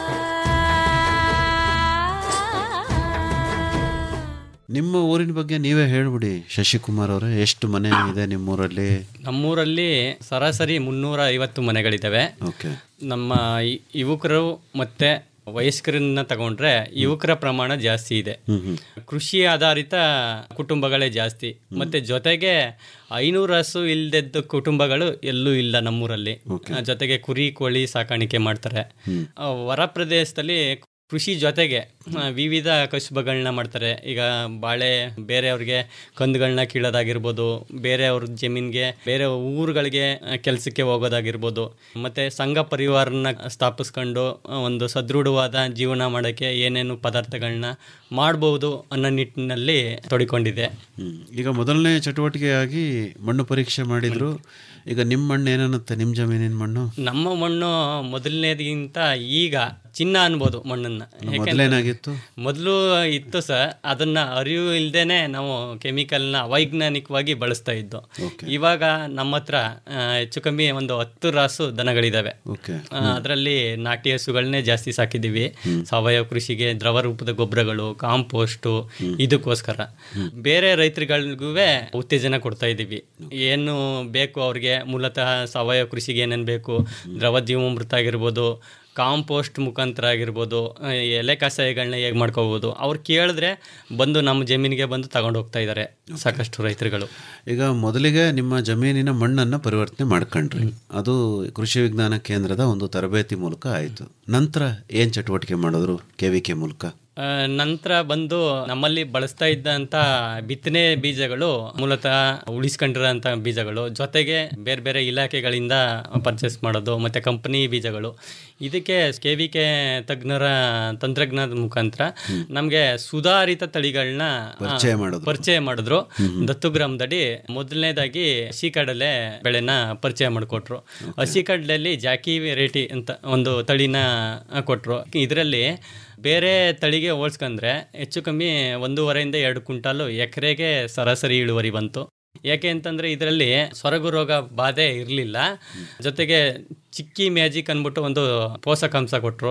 ನಿಮ್ಮ ಊರಿನ ಬಗ್ಗೆ ನೀವೇ ಹೇಳ್ಬಿಡಿ ಶಶಿಕುಮಾರ್ ಅವರೇ ಎಷ್ಟು ಮನೆ ಇದೆ ನಿಮ್ಮೂರಲ್ಲಿ ನಮ್ಮೂರಲ್ಲಿ ಸರಾಸರಿ ಮುನ್ನೂರ ಐವತ್ತು ಮನೆಗಳಿದ್ದಾವೆ ಓಕೆ ನಮ್ಮ ಈ- ಯುವಕರು ಮತ್ತೆ ವಯಸ್ಕರನ್ನ ತಗೊಂಡ್ರೆ ಯುವಕರ ಪ್ರಮಾಣ ಜಾಸ್ತಿ ಇದೆ ಕೃಷಿ ಆಧಾರಿತ ಕುಟುಂಬಗಳೇ ಜಾಸ್ತಿ ಮತ್ತೆ ಜೊತೆಗೆ ಐನೂರು ಹಸು ಇಲ್ದದ್ದು ಕುಟುಂಬಗಳು ಎಲ್ಲೂ ಇಲ್ಲ ನಮ್ಮೂರಲ್ಲಿ ಆ, ಜೊತೆಗೆ ಕುರಿ ಕೋಳಿ ಸಾಕಾಣಿಕೆ ಮಾಡ್ತಾರೆ ಆ, ಹೊರ ಪ್ರದೇಶದಲ್ಲಿ ಕೃಷಿ ಜೊತೆಗೆ ಆ, ವಿವಿಧ ಕಸುಬುಗಳನ್ನ ಮಾಡ್ತಾರೆ ಈಗ ಬಾಳೆ ಬೇರೆಯವ್ರಿಗೆ ಕಂದುಗಳನ್ನ ಕೀಳೋದಾಗಿರ್ಬೋದು ಬೇರೆಯವ್ರ ಜಮೀನ್ಗೆ ಬೇರೆ ಊರುಗಳಿಗೆ ಕೆಲಸಕ್ಕೆ ಹೋಗೋದಾಗಿರ್ಬೋದು ಮತ್ತೆ ಸಂಘ ಪರಿವಾರನ ಸ್ಥಾಪಿಸ್ಕೊಂಡು ಆ, ಒಂದು ಸದೃಢವಾದ ಜೀವನ ಮಾಡೋಕ್ಕೆ ಏನೇನು ಪದಾರ್ಥಗಳನ್ನ ಮಾಡ್ಬೋದು ಅನ್ನೋ ನಿಟ್ಟಿನಲ್ಲಿ ತೊಡಿಕೊಂಡಿದೆ ಹ್ಮ್. ಈಗ ಮೊದಲನೇ ಚಟುವಟಿಕೆಯಾಗಿ ಮಣ್ಣು ಪರೀಕ್ಷೆ ಮಾಡಿದ್ರು ಈಗ ನಿಮ್ಮ ಮಣ್ಣು ಏನನ್ನುತ್ತೆ ನಿಮ್ಮ ಜಮೀನಿನ ಮಣ್ಣು ನಮ್ಮ ಮಣ್ಣು ಮೊದಲನೇದಿಗಿಂತ ಈಗ ಚಿನ್ನ ಅನ್ಬೋದು ಮಣ್ಣನ್ನ ಯಾಕೆಂದ್ರೆ ಮೊದಲೇನಾಗಿತ್ತು ಮೊದಲು ಇತ್ತು ಸರ್ ಅದನ್ನ ಅರಿವು ಇಲ್ದೇನೆ ನಾವು ಕೆಮಿಕಲ್ನ ಅವೈಜ್ಞಾನಿಕವಾಗಿ ಬಳಸ್ತಾ ಇದ್ದು ಇವಾಗ ನಮ್ಮ ಹತ್ರ ಆ, ಹೆಚ್ಚು ಕಮ್ಮಿ ಒಂದು ಹತ್ತು ರಾಸು ದನಗಳಿದಾವೆ ಓಕೆ ಅದರಲ್ಲಿ ನಾಟಿ ಹಸುಗಳನ್ನೇ ಜಾಸ್ತಿ ಸಾಕಿದ್ದೀವಿ ಸಾವಯವ ಕೃಷಿಗೆ ದ್ರವ ರೂಪದ ಗೊಬ್ಬರಗಳು ಕಾಂಪೋಸ್ಟು ಇದಕ್ಕೋಸ್ಕರ ಬೇರೆ ರೈತರುಗಳಿಗೂ ಉತ್ತೇಜನ ಕೊಡ್ತಾ ಇದ್ದೀವಿ ಏನು ಬೇಕು ಅವ್ರಿಗೆ ಮೂಲತಃ ಸಾವಯವ ಕೃಷಿಗೆ ಏನೇನು ಬೇಕು ದ್ರವ ಜೀವಾಮೃತ ಆಗಿರ್ಬೋದು ಕಾಂಪೋಸ್ಟ್ ಮುಖಾಂತರ ಆಗಿರ್ಬೋದು ಆ, ಎಲೆ ಕಷಾಯಗಳನ್ನ ಹೇಗೆ ಮಾಡ್ಕೋಬೋದು ಅವ್ರು ಕೇಳಿದ್ರೆ ಬಂದು ನಮ್ಮ ಜಮೀನಿಗೆ ಬಂದು ತಗೊಂಡು ಹೋಗ್ತಾ ಇದ್ದಾರೆ ಸಾಕಷ್ಟು ರೈತರುಗಳು ಈಗ ಮೊದಲಿಗೆ ನಿಮ್ಮ ಜಮೀನಿನ ಮಣ್ಣನ್ನು ಪರಿವರ್ತನೆ ಮಾಡ್ಕೊಂಡ್ರಿ ಅದು ಕೃಷಿ ವಿಜ್ಞಾನ ಕೇಂದ್ರದ ಒಂದು ತರಬೇತಿ ಮೂಲಕ ಆಯಿತು ನಂತರ ಏನು ಚಟುವಟಿಕೆ ಮಾಡಿದ್ರು ಕೆ ವಿ ಕೆ ಮೂಲಕ ಆ, ನಂತರ ಬಂದು ನಮ್ಮಲ್ಲಿ ಬಳಸ್ತಾ ಇದ್ದಂಥ ಬಿತ್ತನೆ ಬೀಜಗಳು ಮೂಲತಃ ಉಳಿಸ್ಕೊಂಡಿರೋಂಥ ಬೀಜಗಳು ಜೊತೆಗೆ ಬೇರೆ ಬೇರೆ ಇಲಾಖೆಗಳಿಂದ ಪರ್ಚೇಸ್ ಮಾಡೋದು ಮತ್ತು ಕಂಪನಿ ಬೀಜಗಳು ಇದಕ್ಕೆ ಕೆ ವಿ ಕೆ ತಜ್ಞರ ತಂತ್ರಜ್ಞಾನದ ಮುಖಾಂತರ ನಮಗೆ ಸುಧಾರಿತ ತಳಿಗಳನ್ನ ಪರಿಚಯ ಮಾಡಿದ್ರು. ಪರಿಚಯ ಮಾಡಿದ್ರು ದತ್ತು ಗ್ರಾಮದಡಿ ಮೊದಲನೇದಾಗಿ ಹಸಿ ಕಡಲೆ ಬೆಳೆನ ಪರಿಚಯ ಮಾಡಿಕೊಟ್ರು ಹಸಿ ಕಡಲೆಯಲ್ಲಿ ಜಾಕಿ ವೆರೈಟಿ ಅಂತ ಒಂದು ತಳಿನ ಕೊಟ್ಟರು ಇದರಲ್ಲಿ ಬೇರೆ ತಳಿಗೆ ಹೋಲ್ಸ್ಕೊಂಡ್ರೆ ಹೆಚ್ಚು ಕಮ್ಮಿ ಒಂದೂವರೆಯಿಂದ ಎರಡು ಕ್ವಿಂಟಾಲು ಎಕರೆಗೆ ಸರಾಸರಿ ಇಳುವರಿ ಬಂತು ಯಾಕೆ ಅಂತಂದರೆ ಇದರಲ್ಲಿ ಸೊರಗು ರೋಗ ಬಾಧೆ ಇರಲಿಲ್ಲ ಜೊತೆಗೆ ಚಿಕ್ಕಿ ಮ್ಯಾಜಿಕ್ ಅಂದ್ಬಿಟ್ಟು ಒಂದು ಪೋಷಕಾಂಶ ಕೊಟ್ಟರು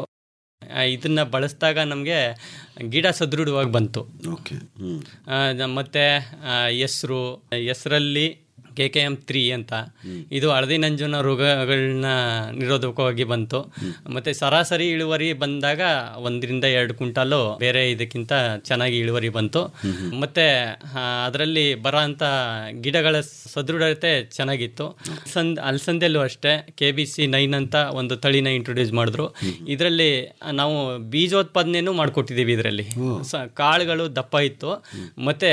ಇದನ್ನ ಬಳಸಿದಾಗ ನಮಗೆ ಗಿಡ ಸದೃಢವಾಗಿ ಬಂತು ಓಕೆ ಹ್ಞೂ ಆ, ನ- ಮತ್ತೆ ಹೆಸರು ಹೆಸರಲ್ಲಿ ಕೆ ಕೆ ಎಮ್ ತ್ರೀ ಅಂತ ಇದು ಹಳದಿ ನಂಜುನ ರೋಗಗಳನ್ನ ನಿರೋಧಕವಾಗಿ ಬಂತು ಮತ್ತೆ ಸರಾಸರಿ ಇಳುವರಿ ಬಂದಾಗ ಒಂದರಿಂದ ಎರಡು ಕ್ವಿಂಟಾಲು ಬೇರೆ ಇದಕ್ಕಿಂತ ಚೆನ್ನಾಗಿ ಇಳುವರಿ ಬಂತು ಮತ್ತೆ ಅದರಲ್ಲಿ ಬರೋ ಅಂತ ಗಿಡಗಳ ಸದೃಢತೆ ಚೆನ್ನಾಗಿತ್ತು ಸಂದ್ ಅಲಸಂದೆಲ್ಲೂ ಅಷ್ಟೇ ಕೆ ಬಿ ಸಿ ನೈನ್ ಅಂತ ಒಂದು ತಳಿನ ಇಂಟ್ರೊಡ್ಯೂಸ್ ಮಾಡಿದ್ರು ಇದರಲ್ಲಿ ನಾವು ಬೀಜೋತ್ಪಾದನೆನೂ ಮಾಡಿಕೊಟ್ಟಿದ್ದೀವಿ ಇದರಲ್ಲಿ ಸ ಕಾಳುಗಳು ದಪ್ಪ ಇತ್ತು ಮತ್ತು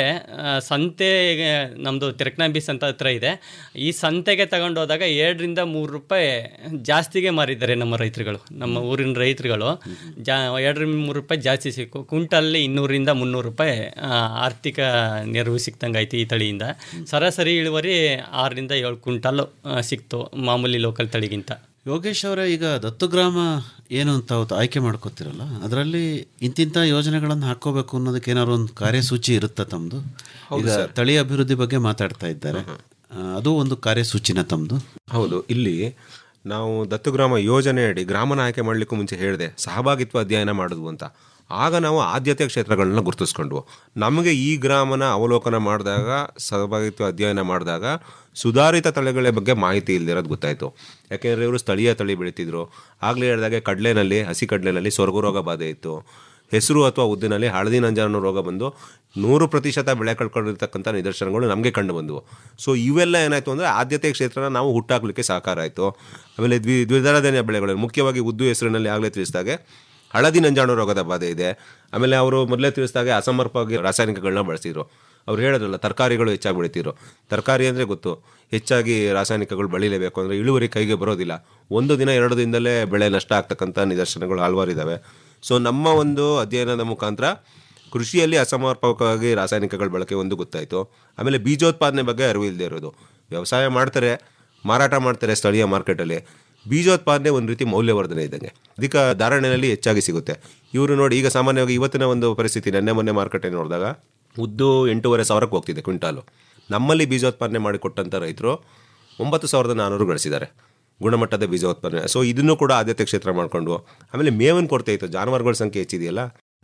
ಸಂತೆಗೆ ನಮ್ಮದು ತಿರಕ್ನಾಂಬೀಸ್ ಅಂತ ಹತ್ರ ಇದೆ ಈ ಸಂತೆಗೆ ತಗೊಂಡು ಹೋದಾಗ ಎರಡರಿಂದ ಮೂರು ರೂಪಾಯಿ ಜಾಸ್ತಿಗೆ ಮಾರಿದ್ದಾರೆ ನಮ್ಮ ರೈತರುಗಳು ನಮ್ಮ ಊರಿನ ರೈತರುಗಳು ಜಾ ಎರಡರಿಂದ ಮೂರು ರೂಪಾಯಿ ಜಾಸ್ತಿ ಸಿಕ್ಕು ಕುಂಟಲ್ಲಿ ಇನ್ನೂರಿಂದ ಮುನ್ನೂರು ರೂಪಾಯಿ ಆ, ಆರ್ಥಿಕ ನೆರವು ಸಿಕ್ತಂಗೆ ಆಯ್ತು ಈ ತಳಿಯಿಂದ ಸರಾಸರಿ ಇಳುವರಿ ಆರರಿಂದ ಏಳು ಕ್ವಿಂಟಲ್ ಆ, ಸಿಕ್ತು ಮಾಮೂಲಿ ಲೋಕಲ್ ತಳಿಗಿಂತ ಯೋಗೇಶ್ ಅವರೇ ಈಗ ದತ್ತುಗ್ರಾಮ ಏನು ಅಂತ ಅವತ್ತು ಆಯ್ಕೆ ಮಾಡ್ಕೋತಿರಲ್ಲ ಅದರಲ್ಲಿ ಇಂತಿಂಥ ಯೋಜನೆಗಳನ್ನು ಹಾಕೋಬೇಕು ಅನ್ನೋದಕ್ಕೆ ಏನಾದ್ರು ಒಂದು ಕಾರ್ಯಸೂಚಿ ಇರುತ್ತಾ ತಮ್ಮದು ಈಗ ತಳಿ ಅಭಿವೃದ್ಧಿ ಬಗ್ಗೆ ಮಾತಾಡ್ತಾ ಇದ್ದಾರೆ ಆ, ಅದು ಒಂದು ಕಾರ್ಯಸೂಚಿನ ತಮ್ಮದು ಹೌದು ಇಲ್ಲಿ ನಾವು ದತ್ತುಗ್ರಾಮ ಯೋಜನೆಯಡಿ ಗ್ರಾಮನ ಆಯ್ಕೆ ಮಾಡಲಿಕ್ಕೂ ಮುಂಚೆ ಹೇಳಿದೆ ಸಹಭಾಗಿತ್ವ ಅಧ್ಯಯನ ಮಾಡಿದ್ವು ಅಂತ ಆಗ ನಾವು ಆದ್ಯತೆ ಕ್ಷೇತ್ರಗಳನ್ನ ಗುರುತಿಸ್ಕೊಂಡ್ವು ನಮಗೆ ಈ ಗ್ರಾಮನ ಅವಲೋಕನ ಮಾಡಿದಾಗ ಸಹಭಾಗಿತ್ವ ಅಧ್ಯಯನ ಮಾಡಿದಾಗ ಸುಧಾರಿತ ತಳಿಗಳ ಬಗ್ಗೆ ಮಾಹಿತಿ ಇಲ್ದಿರೋದು ಗೊತ್ತಾಯಿತು ಯಾಕೆಂದರೆ ಇವರು ಸ್ಥಳೀಯ ತಳಿ ಬೆಳೀತಿದ್ರು ಆಗಲೇ ಹೇಳಿದಾಗೆ ಕಡಲೆನಲ್ಲಿ ಹಸಿ ಕಡಲೆನಲ್ಲಿ ಸ್ವರ್ಗ ರೋಗ ಬಾಧೆ ಇತ್ತು ಹೆಸರು ಅಥವಾ ಉದ್ದಿನಲ್ಲಿ ಹಳದಿ ನಂಜಾನು ರೋಗ ಬಂದು ನೂರು ಪ್ರತಿಶತ ಬೆಳೆ ಕಳ್ಕೊಂಡಿರ್ತಕ್ಕಂಥ ನಿದರ್ಶನಗಳು ನಮಗೆ ಕಂಡು ಬಂದವು ಸೊ ಇವೆಲ್ಲ ಏನಾಯಿತು ಅಂದರೆ ಆದ್ಯತೆ ಕ್ಷೇತ್ರನ ನಾವು ಹುಟ್ಟಾಕಲಿಕ್ಕೆ ಸಹಕಾರ ಆಯಿತು ಆಮೇಲೆ ದ್ವಿ ದ್ವಿದಳ ಧಾನ್ಯ ಬೆಳೆಗಳು ಮುಖ್ಯವಾಗಿ ಉದ್ದು ಹೆಸರಿನಲ್ಲಿ ಆಗಲೇ ತಿಳಿಸಿದಾಗೆ ಹಳದಿ ನಂಜಾಣು ರೋಗದ ಬಾಧೆ ಇದೆ ಆಮೇಲೆ ಅವರು ಮೊದಲೇ ತಿಳಿಸಿದಾಗೆ ಅಸಮರ್ಪವಾಗಿ ರಾಸಾಯನಿಕಗಳನ್ನ ಬಳಸಿದ್ರು ಅವ್ರು ಹೇಳಿದ್ರಲ್ಲ ತರಕಾರಿಗಳು ಹೆಚ್ಚಾಗಿ ಬೆಳಿತಿದ್ರು ತರಕಾರಿ ಅಂದರೆ ಗೊತ್ತು ಹೆಚ್ಚಾಗಿ ರಾಸಾಯನಿಕಗಳು ಬೆಳಿಲೇಬೇಕು ಅಂದರೆ ಇಳುವರಿ ಕೈಗೆ ಬರೋದಿಲ್ಲ ಒಂದು ದಿನ ಎರಡು ದಿನದಲ್ಲೇ ಬೆಳೆ ನಷ್ಟ ಆಗ್ತಕ್ಕಂಥ ನಿದರ್ಶನಗಳು ಹಲವಾರು ಇದ್ದಾವೆ ಸೊ ನಮ್ಮ ಒಂದು ಅಧ್ಯಯನದ ಮುಖಾಂತರ ಕೃಷಿಯಲ್ಲಿ ಅಸಮರ್ಪಕವಾಗಿ ರಾಸಾಯನಿಕಗಳ ಬಳಕೆ ಒಂದು ಗೊತ್ತಾಯಿತು ಆಮೇಲೆ ಬೀಜೋತ್ಪಾದನೆ ಬಗ್ಗೆ ಅರಿವು ಇಲ್ಲದೆ ಇರೋದು ವ್ಯವಸಾಯ ಮಾಡ್ತಾರೆ ಮಾರಾಟ ಮಾಡ್ತಾರೆ ಸ್ಥಳೀಯ ಮಾರ್ಕೆಟಲ್ಲಿ ಬೀಜೋತ್ಪಾದನೆ ಒಂದು ರೀತಿ ಮೌಲ್ಯವರ್ಧನೆ ಇದ್ದಂಗೆ ಅಧಿಕ ಧಾರಣೆಯಲ್ಲಿ ಹೆಚ್ಚಾಗಿ ಸಿಗುತ್ತೆ ಇವರು ನೋಡಿ ಈಗ ಸಾಮಾನ್ಯವಾಗಿ ಇವತ್ತಿನ ಒಂದು ಪರಿಸ್ಥಿತಿ ನೆನ್ನೆ ಮೊನ್ನೆ ಮಾರುಕಟ್ಟೆ ನೋಡಿದಾಗ ಉದ್ದು ಎಂಟೂವರೆ ಸಾವಿರಕ್ಕೆ ಹೋಗ್ತಿದೆ ಕ್ವಿಂಟಾಲು ನಮ್ಮಲ್ಲಿ ಬೀಜೋತ್ಪಾದನೆ ಮಾಡಿಕೊಟ್ಟಂಥ ರೈತರು ಒಂಬತ್ತು ಸಾವಿರದ ನಾನ್ನೂರು ಗಳಿಸಿದ್ದಾರೆ ಗುಣಮಟ್ಟದ ಬೀಜೋತ್ಪಾದನೆ ಸೊ ಇದನ್ನು ಕೂಡ ಆದ್ಯತೆ ಕ್ಷೇತ್ರ ಮಾಡಿಕೊಂಡು ಆಮೇಲೆ ಮೇವಿನ ಕೊರತೆ ಇತ್ತು ಜಾನುವಾರುಗಳ ಸಂಖ್ಯೆ ಹೆಚ್ಚಿದೆಯಲ್ಲ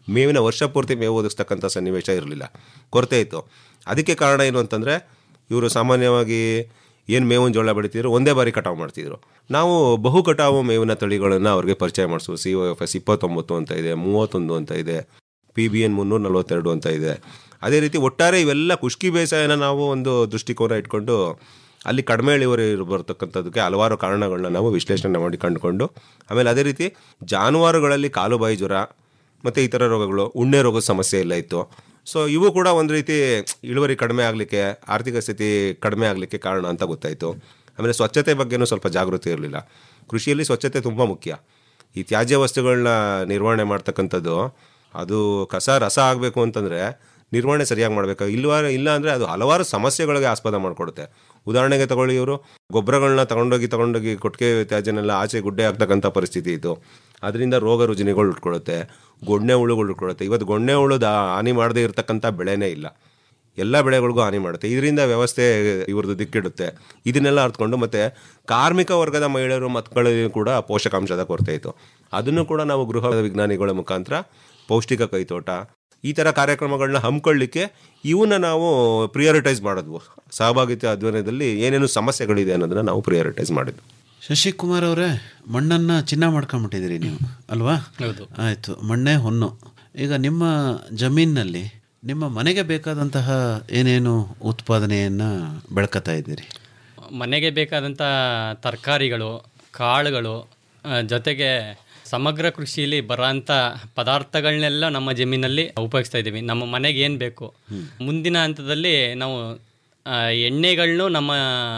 ಮೇವಿನ ವರ್ಷ ಪೂರ್ತಿ ಮೇವು ಒದಗಿಸ್ತಕ್ಕಂಥ ಸನ್ನಿವೇಶ ಇರಲಿಲ್ಲ ಕೊರತೆ ಇತ್ತು ಅದಕ್ಕೆ ಕಾರಣ ಏನು ಅಂತಂದರೆ ಇವರು ಸಾಮಾನ್ಯವಾಗಿ ಏನು ಮೇವಿನ ಜೋಳ ಬೆಳಿತಿದ್ರು ಒಂದೇ ಬಾರಿ ಕಟಾವು ಮಾಡ್ತಿದ್ರು ನಾವು ಬಹು ಕಟಾವು ಮೇವಿನ ತಳಿಗಳನ್ನು ಅವ್ರಿಗೆ ಪರಿಚಯ ಮಾಡಿಸುವ ಸಿ ಒ ಎಫ್ ಎಸ್ ಇಪ್ಪತ್ತೊಂಬತ್ತು ಅಂತ ಇದೆ ಮೂವತ್ತೊಂದು ಅಂತ ಇದೆ ಪಿ ಬಿ ಎನ್ ಮುನ್ನೂರ ನಲವತ್ತೆರಡು ಅಂತ ಇದೆ ಅದೇ ರೀತಿ ಒಟ್ಟಾರೆ ಇವೆಲ್ಲ ಖುಷ್ಕಿ ಬೇಸಾಯನ ನಾವು ಒಂದು ದೃಷ್ಟಿಕೋನ ಇಟ್ಕೊಂಡು ಅಲ್ಲಿ ಕಡಿಮೆ ಇಳುವರಿ ಬರ್ತಕ್ಕಂಥದ್ದಕ್ಕೆ ಹಲವಾರು ಕಾರಣಗಳನ್ನ ನಾವು ವಿಶ್ಲೇಷಣೆ ಮಾಡಿ ಕಂಡುಕೊಂಡು ಆಮೇಲೆ ಅದೇ ರೀತಿ ಜಾನುವಾರುಗಳಲ್ಲಿ ಕಾಲುಬಾಯಿ ಜ್ವರ ಮತ್ತು ಇತರ ರೋಗಗಳು ಉಣ್ಣೆ ರೋಗದ ಸಮಸ್ಯೆ ಎಲ್ಲ ಇತ್ತು ಸೊ ಇವು ಕೂಡ ಒಂದು ರೀತಿ ಇಳುವರಿ ಕಡಿಮೆ ಆಗಲಿಕ್ಕೆ ಆರ್ಥಿಕ ಸ್ಥಿತಿ ಕಡಿಮೆ ಆಗಲಿಕ್ಕೆ ಕಾರಣ ಅಂತ ಗೊತ್ತಾಯಿತು ಆಮೇಲೆ ಸ್ವಚ್ಛತೆ ಬಗ್ಗೆನೂ ಸ್ವಲ್ಪ ಜಾಗೃತಿ ಇರಲಿಲ್ಲ ಕೃಷಿಯಲ್ಲಿ ಸ್ವಚ್ಛತೆ ತುಂಬ ಮುಖ್ಯ ಈ ತ್ಯಾಜ್ಯ ವಸ್ತುಗಳನ್ನ ನಿರ್ವಹಣೆ ಮಾಡ್ತಕ್ಕಂಥದ್ದು ಅದು ಕಸ ರಸ ಆಗಬೇಕು ಅಂತಂದರೆ ನಿರ್ವಹಣೆ ಸರಿಯಾಗಿ ಮಾಡಬೇಕು ಇಲ್ವಾ ಇಲ್ಲ ಅಂದರೆ ಅದು ಹಲವಾರು ಸಮಸ್ಯೆಗಳಿಗೆ ಆಸ್ಪದ ಮಾಡಿಕೊಡುತ್ತೆ ಉದಾಹರಣೆಗೆ ತಗೊಳ್ಳಿ ಇವರು ಗೊಬ್ಬರಗಳನ್ನ ತಗೊಂಡೋಗಿ ತಗೊಂಡೋಗಿ ಕೊಟ್ಟಿಗೆ ತ್ಯಾಜ್ಯನೆಲ್ಲ ಆಚೆ ಗುಡ್ಡೆ ಆಗ್ತಕ್ಕಂಥ ಪರಿಸ್ಥಿತಿ ಇತ್ತು ಅದರಿಂದ ರೋಗ ರುಜಿನಗಳು ಉಟ್ಕೊಳ್ಳುತ್ತೆ ಗೊಣ್ಣೆ ಹುಳುಗಳು ಉಟ್ಕೊಳ್ಳುತ್ತೆ ಇವತ್ತು ಗೊಣ್ಣೆ ಹುಳುದ ಹಾನಿ ಮಾಡದೇ ಇರತಕ್ಕಂಥ ಬೆಳೆನೇ ಇಲ್ಲ ಎಲ್ಲ ಬೆಳೆಗಳಿಗೂ ಹಾನಿ ಮಾಡುತ್ತೆ ಇದರಿಂದ ವ್ಯವಸ್ಥೆ ಇವ್ರದ್ದು ದಿಕ್ಕಿಡುತ್ತೆ ಇದನ್ನೆಲ್ಲ ಅರ್ಥಕೊಂಡು ಮತ್ತು ಕಾರ್ಮಿಕ ವರ್ಗದ ಮಹಿಳೆಯರು ಮಕ್ಕಳಿಗೂ ಕೂಡ ಪೋಷಕಾಂಶದ ಕೊರತೆ ಇತ್ತು ಅದನ್ನು ಕೂಡ ನಾವು ಗೃಹ ವಿಜ್ಞಾನಿಗಳ ಮುಖಾಂತರ ಪೌಷ್ಟಿಕ ಕೈತೋಟ ಈ ಥರ ಕಾರ್ಯಕ್ರಮಗಳನ್ನ ಹಮ್ಮಿಕೊಳ್ಳಿಕ್ಕೆ ಇವನ್ನ ನಾವು ಪ್ರಿಯಾರಿಟೈಸ್ ಮಾಡಿದ್ವು ಸಹಭಾಗಿತ್ವ ಅಧ್ಯಯನದಲ್ಲಿ ಏನೇನು ಸಮಸ್ಯೆಗಳಿದೆ ಅನ್ನೋದನ್ನ ನಾವು ಪ್ರಿಯಾರಿಟೈಸ್ ಮಾಡಿದ್ವು ಶಶಿಕುಮಾರ್ ಅವರೇ ಮಣ್ಣನ್ನು ಚಿನ್ನ ಮಾಡ್ಕೊಂಬಿಟ್ಟಿದ್ದೀರಿ ನೀವು ಅಲ್ವಾ ಹೌದು. ಆಯಿತು ಮಣ್ಣೇ ಹೊನ್ನು ಈಗ ನಿಮ್ಮ ಜಮೀನಿನಲ್ಲಿ ನಿಮ್ಮ ಮನೆಗೆ ಬೇಕಾದಂತಹ ಏನೇನು ಉತ್ಪಾದನೆಯನ್ನು ಬೆಳ್ಕತಾ ಇದ್ದೀರಿ ಮನೆಗೆ ಬೇಕಾದಂಥ ತರಕಾರಿಗಳು ಕಾಳುಗಳು ಆ, ಜೊತೆಗೆ ಸಮಗ್ರ ಕೃಷಿಯಲ್ಲಿ ಬರೋಂಥ ಪದಾರ್ಥಗಳನ್ನೆಲ್ಲ ನಮ್ಮ ಜಮೀನಲ್ಲಿ ಉಪಯೋಗಿಸ್ತಾ ಇದ್ದೀವಿ ನಮ್ಮ ಮನೆಗೆ ಏನು ಬೇಕು ಮುಂದಿನ ಹಂತದಲ್ಲಿ ನಾವು ಆ, ಎಣ್ಣೆಗಳನ್ನು ನಮ್ಮ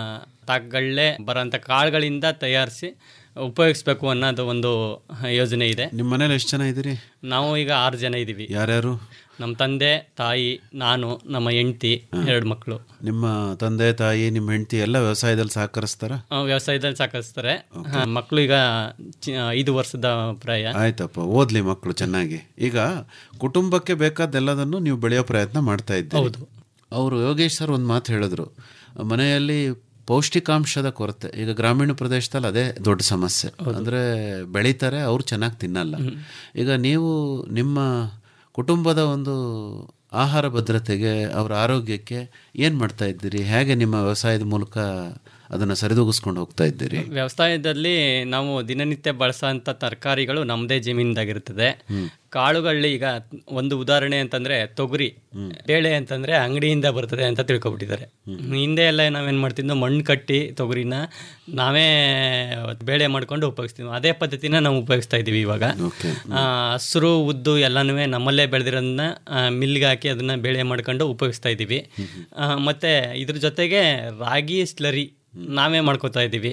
ತಾಕಗಳಲ್ಲೇ ಬರೋಂಥ ಕಾಳುಗಳಿಂದ ತಯಾರಿಸಿ ಉಪಯೋಗಿಸ್ಬೇಕು ಅನ್ನೋದು ಒಂದು ಯೋಜನೆ ಇದೆ ನಿಮ್ಮ ಮನೇಲಿ ಎಷ್ಟು ಜನ ಇದ್ದೀರಿ ನಾವು ಈಗ ಆರು ಜನ ಇದ್ದೀವಿ ಯಾರ್ಯಾರು ನಮ್ಮ ತಂದೆ ತಾಯಿ ನಾನು ನಮ್ಮ ಹೆಂಡತಿ ಎರಡು ಮಕ್ಕಳು ನಿಮ್ಮ ತಂದೆ ತಾಯಿ ನಿಮ್ಮ ಹೆಂಡತಿ ಎಲ್ಲ ವ್ಯವಸಾಯದಲ್ಲಿ ಸಹಕರಿಸ್ತಾರ ಆ, ವ್ಯವಸಾಯದಲ್ಲಿ ಸಾಕಿಸ್ತಾರೆ ಮಕ್ಕಳು ಈಗ ಚಿ- ಐದು ವರ್ಷದ ಪ್ರಾಯ ಆಯ್ತಪ್ಪ ಓದ್ಲಿ ಮಕ್ಕಳು ಚೆನ್ನಾಗಿ ಈಗ ಕುಟುಂಬಕ್ಕೆ ಬೇಕಾದ್ದೆಲ್ಲದನ್ನು ನೀವು ಬೆಳೆಯೋ ಪ್ರಯತ್ನ ಮಾಡ್ತಾ ಇದ್ದೀರಿ ಹೌದು. ಅವರು ಯೋಗೇಶ್ ಸರ್ ಒಂದು ಮಾತು ಹೇಳಿದ್ರು ಮನೆಯಲ್ಲಿ ಪೌಷ್ಟಿಕಾಂಶದ ಕೊರತೆ ಈಗ ಗ್ರಾಮೀಣ ಪ್ರದೇಶದಲ್ಲಿ ಅದೇ ದೊಡ್ಡ ಸಮಸ್ಯೆ ಅಂದರೆ ಬೆಳೀತಾರೆ ಅವ್ರು ಚೆನ್ನಾಗಿ ತಿನ್ನಲ್ಲ ಈಗ ನೀವು ನಿಮ್ಮ ಕುಟುಂಬದ ಒಂದು ಆಹಾರ ಭದ್ರತೆಗೆ ಅವರ ಆರೋಗ್ಯಕ್ಕೆ ಏನು ಮಾಡ್ತಾ ಇದ್ದೀರಿ ಹೇಗೆ ನಿಮ್ಮ ವ್ಯವಸಾಯದ ಮೂಲಕ ಅದನ್ನು ಸರಿದೂಗಿಸ್ಕೊಂಡು ಹೋಗ್ತಾ ಇದ್ದೀರಿ ವ್ಯವಸಾಯದಲ್ಲಿ ನಾವು ದಿನನಿತ್ಯ ಬಳಸೋಂಥ ತರಕಾರಿಗಳು ನಮ್ಮದೇ ಜಮೀನ್ದಾಗಿರ್ತದೆ ಕಾಳುಗಳಲ್ಲಿ ಈಗ ಒಂದು ಉದಾಹರಣೆ ಅಂತಂದ್ರೆ ತೊಗರಿ ಬೇಳೆ ಅಂತಂದ್ರೆ ಅಂಗಡಿಯಿಂದ ಬರ್ತದೆ ಅಂತ ತಿಳ್ಕೊಬಿಟ್ಟಿದ್ದಾರೆ ಹಿಂದೆ ಎಲ್ಲ ನಾವೇನ್ ಮಾಡ್ತಿದ್ವು ಮಣ್ಣು ಕಟ್ಟಿ ತೊಗರಿನ ನಾವೇ ಬೇಳೆ ಮಾಡ್ಕೊಂಡು ಉಪಯೋಗಿಸ್ತೀವಿ ಅದೇ ಪದ್ಧತಿನ ನಾವು ಉಪಯೋಗಿಸ್ತಾ ಇದೀವಿ ಇವಾಗ ಆ, ಹಸ್ರು ಉದ್ದು ಎಲ್ಲನೂ ನಮ್ಮಲ್ಲೇ ಬೆಳೆದಿರೋದನ್ನ ಮಿಲ್ಗೆ ಹಾಕಿ ಅದನ್ನ ಬೇಳೆ ಮಾಡ್ಕೊಂಡು ಉಪಯೋಗಿಸ್ತಾ ಇದ್ದೀವಿ ಆ, ಮತ್ತೆ ಇದ್ರ ಜೊತೆಗೆ ರಾಗಿ ಸ್ಲರಿ ನಾವೇ ಮಾಡ್ಕೋತಾ ಇದ್ದೀವಿ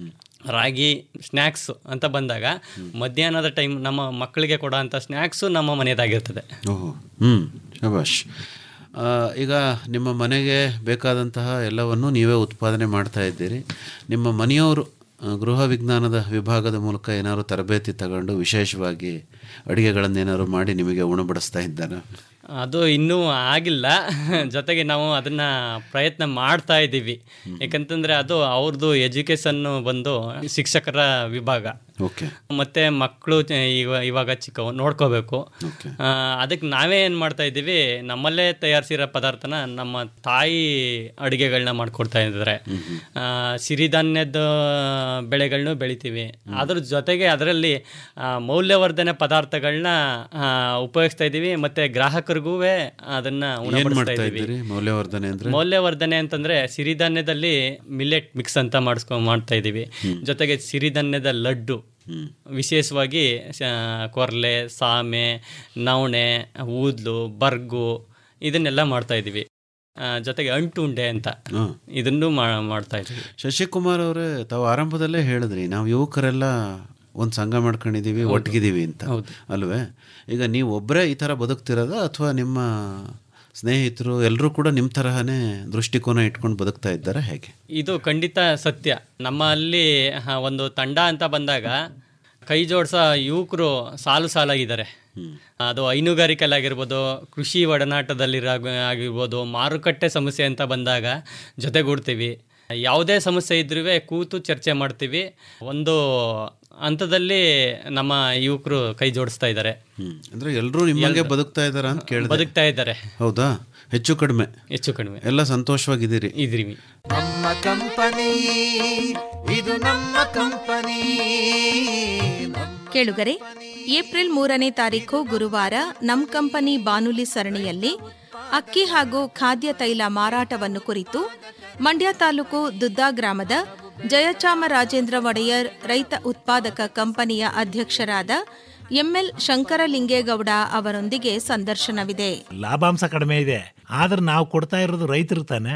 ರಾಗಿ ಸ್ನ್ಯಾಕ್ಸ್ ಅಂತ ಬಂದಾಗ ಮಧ್ಯಾಹ್ನದ ಟೈಮ್ ನಮ್ಮ ಮಕ್ಕಳಿಗೆ ಕೊಡೋ ಅಂಥ ಸ್ನ್ಯಾಕ್ಸು ನಮ್ಮ ಮನೆಯದಾಗಿರ್ತದೆ ಓಹೋ ಹ್ಞೂ ಶಬಾಷ್ ಆ, ಈಗ ನಿಮ್ಮ ಮನೆಗೆ ಬೇಕಾದಂತಹ ಎಲ್ಲವನ್ನು ನೀವೇ ಉತ್ಪಾದನೆ ಮಾಡ್ತಾ ಇದ್ದೀರಿ ನಿಮ್ಮ ಮನೆಯವರು ಆ, ಗೃಹ ವಿಜ್ಞಾನದ ವಿಭಾಗದ ಮೂಲಕ ಏನಾದ್ರು ತರಬೇತಿ ತಗೊಂಡು ವಿಶೇಷವಾಗಿ ಅಡುಗೆಗಳನ್ನೇನಾದ್ರು ಮಾಡಿ ನಿಮಗೆ ಉಣಬಡಿಸ್ತಾ ಇದ್ದಾರಾ ಅದು ಇನ್ನೂ ಆಗಿಲ್ಲ ಜೊತೆಗೆ ನಾವು ಅದನ್ನ ಪ್ರಯತ್ನ ಮಾಡ್ತಾ ಇದ್ದೀವಿ ಯಾಕಂತಂದ್ರೆ ಅದು ಅವ್ರದ್ದು ಎಜುಕೇಶನ್ ಬಂದು ಶಿಕ್ಷಕರ ವಿಭಾಗ ಓಕೆ ಮತ್ತೆ ಮಕ್ಕಳು ಈಗ ಇವಾಗ ಚಿಕ್ಕವು ನೋಡ್ಕೋಬೇಕು ಆ, ಅದಕ್ಕೆ ನಾವೇ ಏನು ಮಾಡ್ತಾ ಇದ್ದೀವಿ ನಮ್ಮಲ್ಲೇ ತಯಾರಿಸಿರೋ ಪದಾರ್ಥನ ನಮ್ಮ ತಾಯಿ ಅಡುಗೆಗಳನ್ನ ಮಾಡ್ಕೊಡ್ತಾ ಇದ್ದಾರೆ ಆ, ಸಿರಿಧಾನ್ಯದ ಬೆಳೆಗಳನ್ನೂ ಬೆಳಿತೀವಿ ಅದ್ರ ಜೊತೆಗೆ ಅದರಲ್ಲಿ ಆ, ಮೌಲ್ಯವರ್ಧನೆ ಪದಾರ್ಥಗಳನ್ನ ಉಪಯೋಗಿಸ್ತಾ ಇದ್ದೀವಿ ಮತ್ತೆ ಗ್ರಾಹಕರಿಗೂ ಅದನ್ನ ಏನು ಉಣಬಡಿಸ್ತಾ ಮಾಡ್ತಾ ಇದ್ದೀವಿ ಇದ್ದೀರಿ ಮೌಲ್ಯವರ್ಧನೆ ಅಂದರೆ ಮೌಲ್ಯವರ್ಧನೆ ಅಂತಂದ್ರೆ ಸಿರಿಧಾನ್ಯದಲ್ಲಿ ಮಿಲೆಟ್ ಮಿಕ್ಸ್ ಅಂತ ಮಾಡಿಸ್ಕೊಂಡು ಮಾಡ್ತಾ ಇದ್ದೀವಿ ಜೊತೆಗೆ ಸಿರಿಧಾನ್ಯದ ಲಡ್ಡು ವಿಶೇಷವಾಗಿ ಶ- ಕೊರ್ಲೆ ಸಾಮೆ ನವಣೆ ಊದ್ಲು ಬರ್ಗು ಇದನ್ನೆಲ್ಲ ಮಾಡ್ತಾ ಇದ್ದೀವಿ ಆ, ಜೊತೆಗೆ ಅಂಟು ಉಂಡೆ ಅಂತ ಹಾಂ ಇದನ್ನು ಮಾ- ಮಾಡ್ತಾ ಇದ್ದೀವಿ ಶಶಿಕುಮಾರ್ ಅವರೇ ತಾವು ಆರಂಭದಲ್ಲೇ ಹೇಳಿದ್ರಿ ನಾವು ಯುವಕರೆಲ್ಲ ಒಂದು ಸಂಘ ಮಾಡ್ಕೊಂಡಿದ್ದೀವಿ ಒಟ್ಟಿಗಿದ್ದೀವಿ ಅಂತ ಅಲ್ವೇ ಈಗ ನೀವು ಒಬ್ಬರೇ ಈ ಥರ ಬದುಕ್ತಿರೋದ ಅಥವಾ ನಿಮ್ಮ ಸ್ನೇಹಿತರು ಎಲ್ಲರೂ ಕೂಡ ನಿಮ್ಮ ತರಹನೇ ದೃಷ್ಟಿಕೋನ ಇಟ್ಕೊಂಡು ಬದುಕ್ತಾ ಇದ್ದಾರೆ ಹೇಗೆ ಇದು ಖಂಡಿತ ಸತ್ಯ ನಮ್ಮಲ್ಲಿ ಆ, ಒಂದು ತಂಡ ಅಂತ ಬಂದಾಗ ಕೈ ಜೋಡಿಸೋ ಯುವಕರು ಸಾಲು ಸಾಲಾಗಿದ್ದಾರೆ ಅದು ಹೈನುಗಾರಿಕೆಲಾಗಿರ್ಬೋದು ಕೃಷಿ ಒಡನಾಟದಲ್ಲಿರೋ ಆಗಿರ್ಬೋದು ಮಾರುಕಟ್ಟೆ ಸಮಸ್ಯೆ ಅಂತ ಬಂದಾಗ ಜೊತೆಗೂಡ್ತೀವಿ ಯಾವುದೇ ಸಮಸ್ಯೆ ಇದ್ರೂ ಕೂತು ಚರ್ಚೆ ಮಾಡ್ತೀವಿ ಒಂದು ಹಂತದಲ್ಲಿ ನಮ್ಮ ಯುವಕರು ಕೈ ಜೋಡಿಸ್ತಾ ಇದ್ದಾರೆ ಅಂದ್ರೆ ಎಲ್ಲರೂ ನಿಮ್ಮಂಗೆ ಬದುಕ್ತಾ ಇದ್ದಾರಾ ಅಂತ ಕೇಳಿದೆ ಬದುಕ್ತಾ ಇದ್ದಾರೆ ಹೌದಾ ಹೆಚ್ಚು ಕಡಿಮೆ ಹೆಚ್ಚು ಕಡಿಮೆ ಎಲ್ಲ ಸಂತೋಷವಾಗಿದ್ದೀರಿ ಇದ್ರಿವಿ ನಮ್ಮ ಕಂಪನಿ ಇದು ನಮ್ಮ ಕಂಪನಿ ಕೇಳುಗರೆ ಏಪ್ರಿಲ್ ಮೂರನೇ ತಾರೀಕು ಗುರುವಾರ ನಮ್ ಕಂಪನಿ ಬಾನುಲಿ ಸರಣಿಯಲ್ಲಿ ಅಕ್ಕಿ ಹಾಗೂ ಖಾದ್ಯ ತೈಲ ಮಾರಾಟವನ್ನು ಕುರಿತು ಮಂಡ್ಯ ತಾಲೂಕು ದುದ್ದಾ ಗ್ರಾಮದ ಜಯಚಾಮರಾಜೇಂದ್ರ ಒಡೆಯರ್ ರೈತ ಉತ್ಪಾದಕ ಕಂಪನಿಯ ಅಧ್ಯಕ್ಷರಾದ ಎಂಎಲ್ ಶಂಕರಲಿಂಗೇಗೌಡ ಅವರೊಂದಿಗೆ ಸಂದರ್ಶನವಿದೆ ಲಾಭಾಂಶ ಕಡಿಮೆ ಇದೆ ಆದ್ರೆ ನಾವು ಕೊಡ್ತಾ ಇರೋದು ರೈತರು ತಾನೆ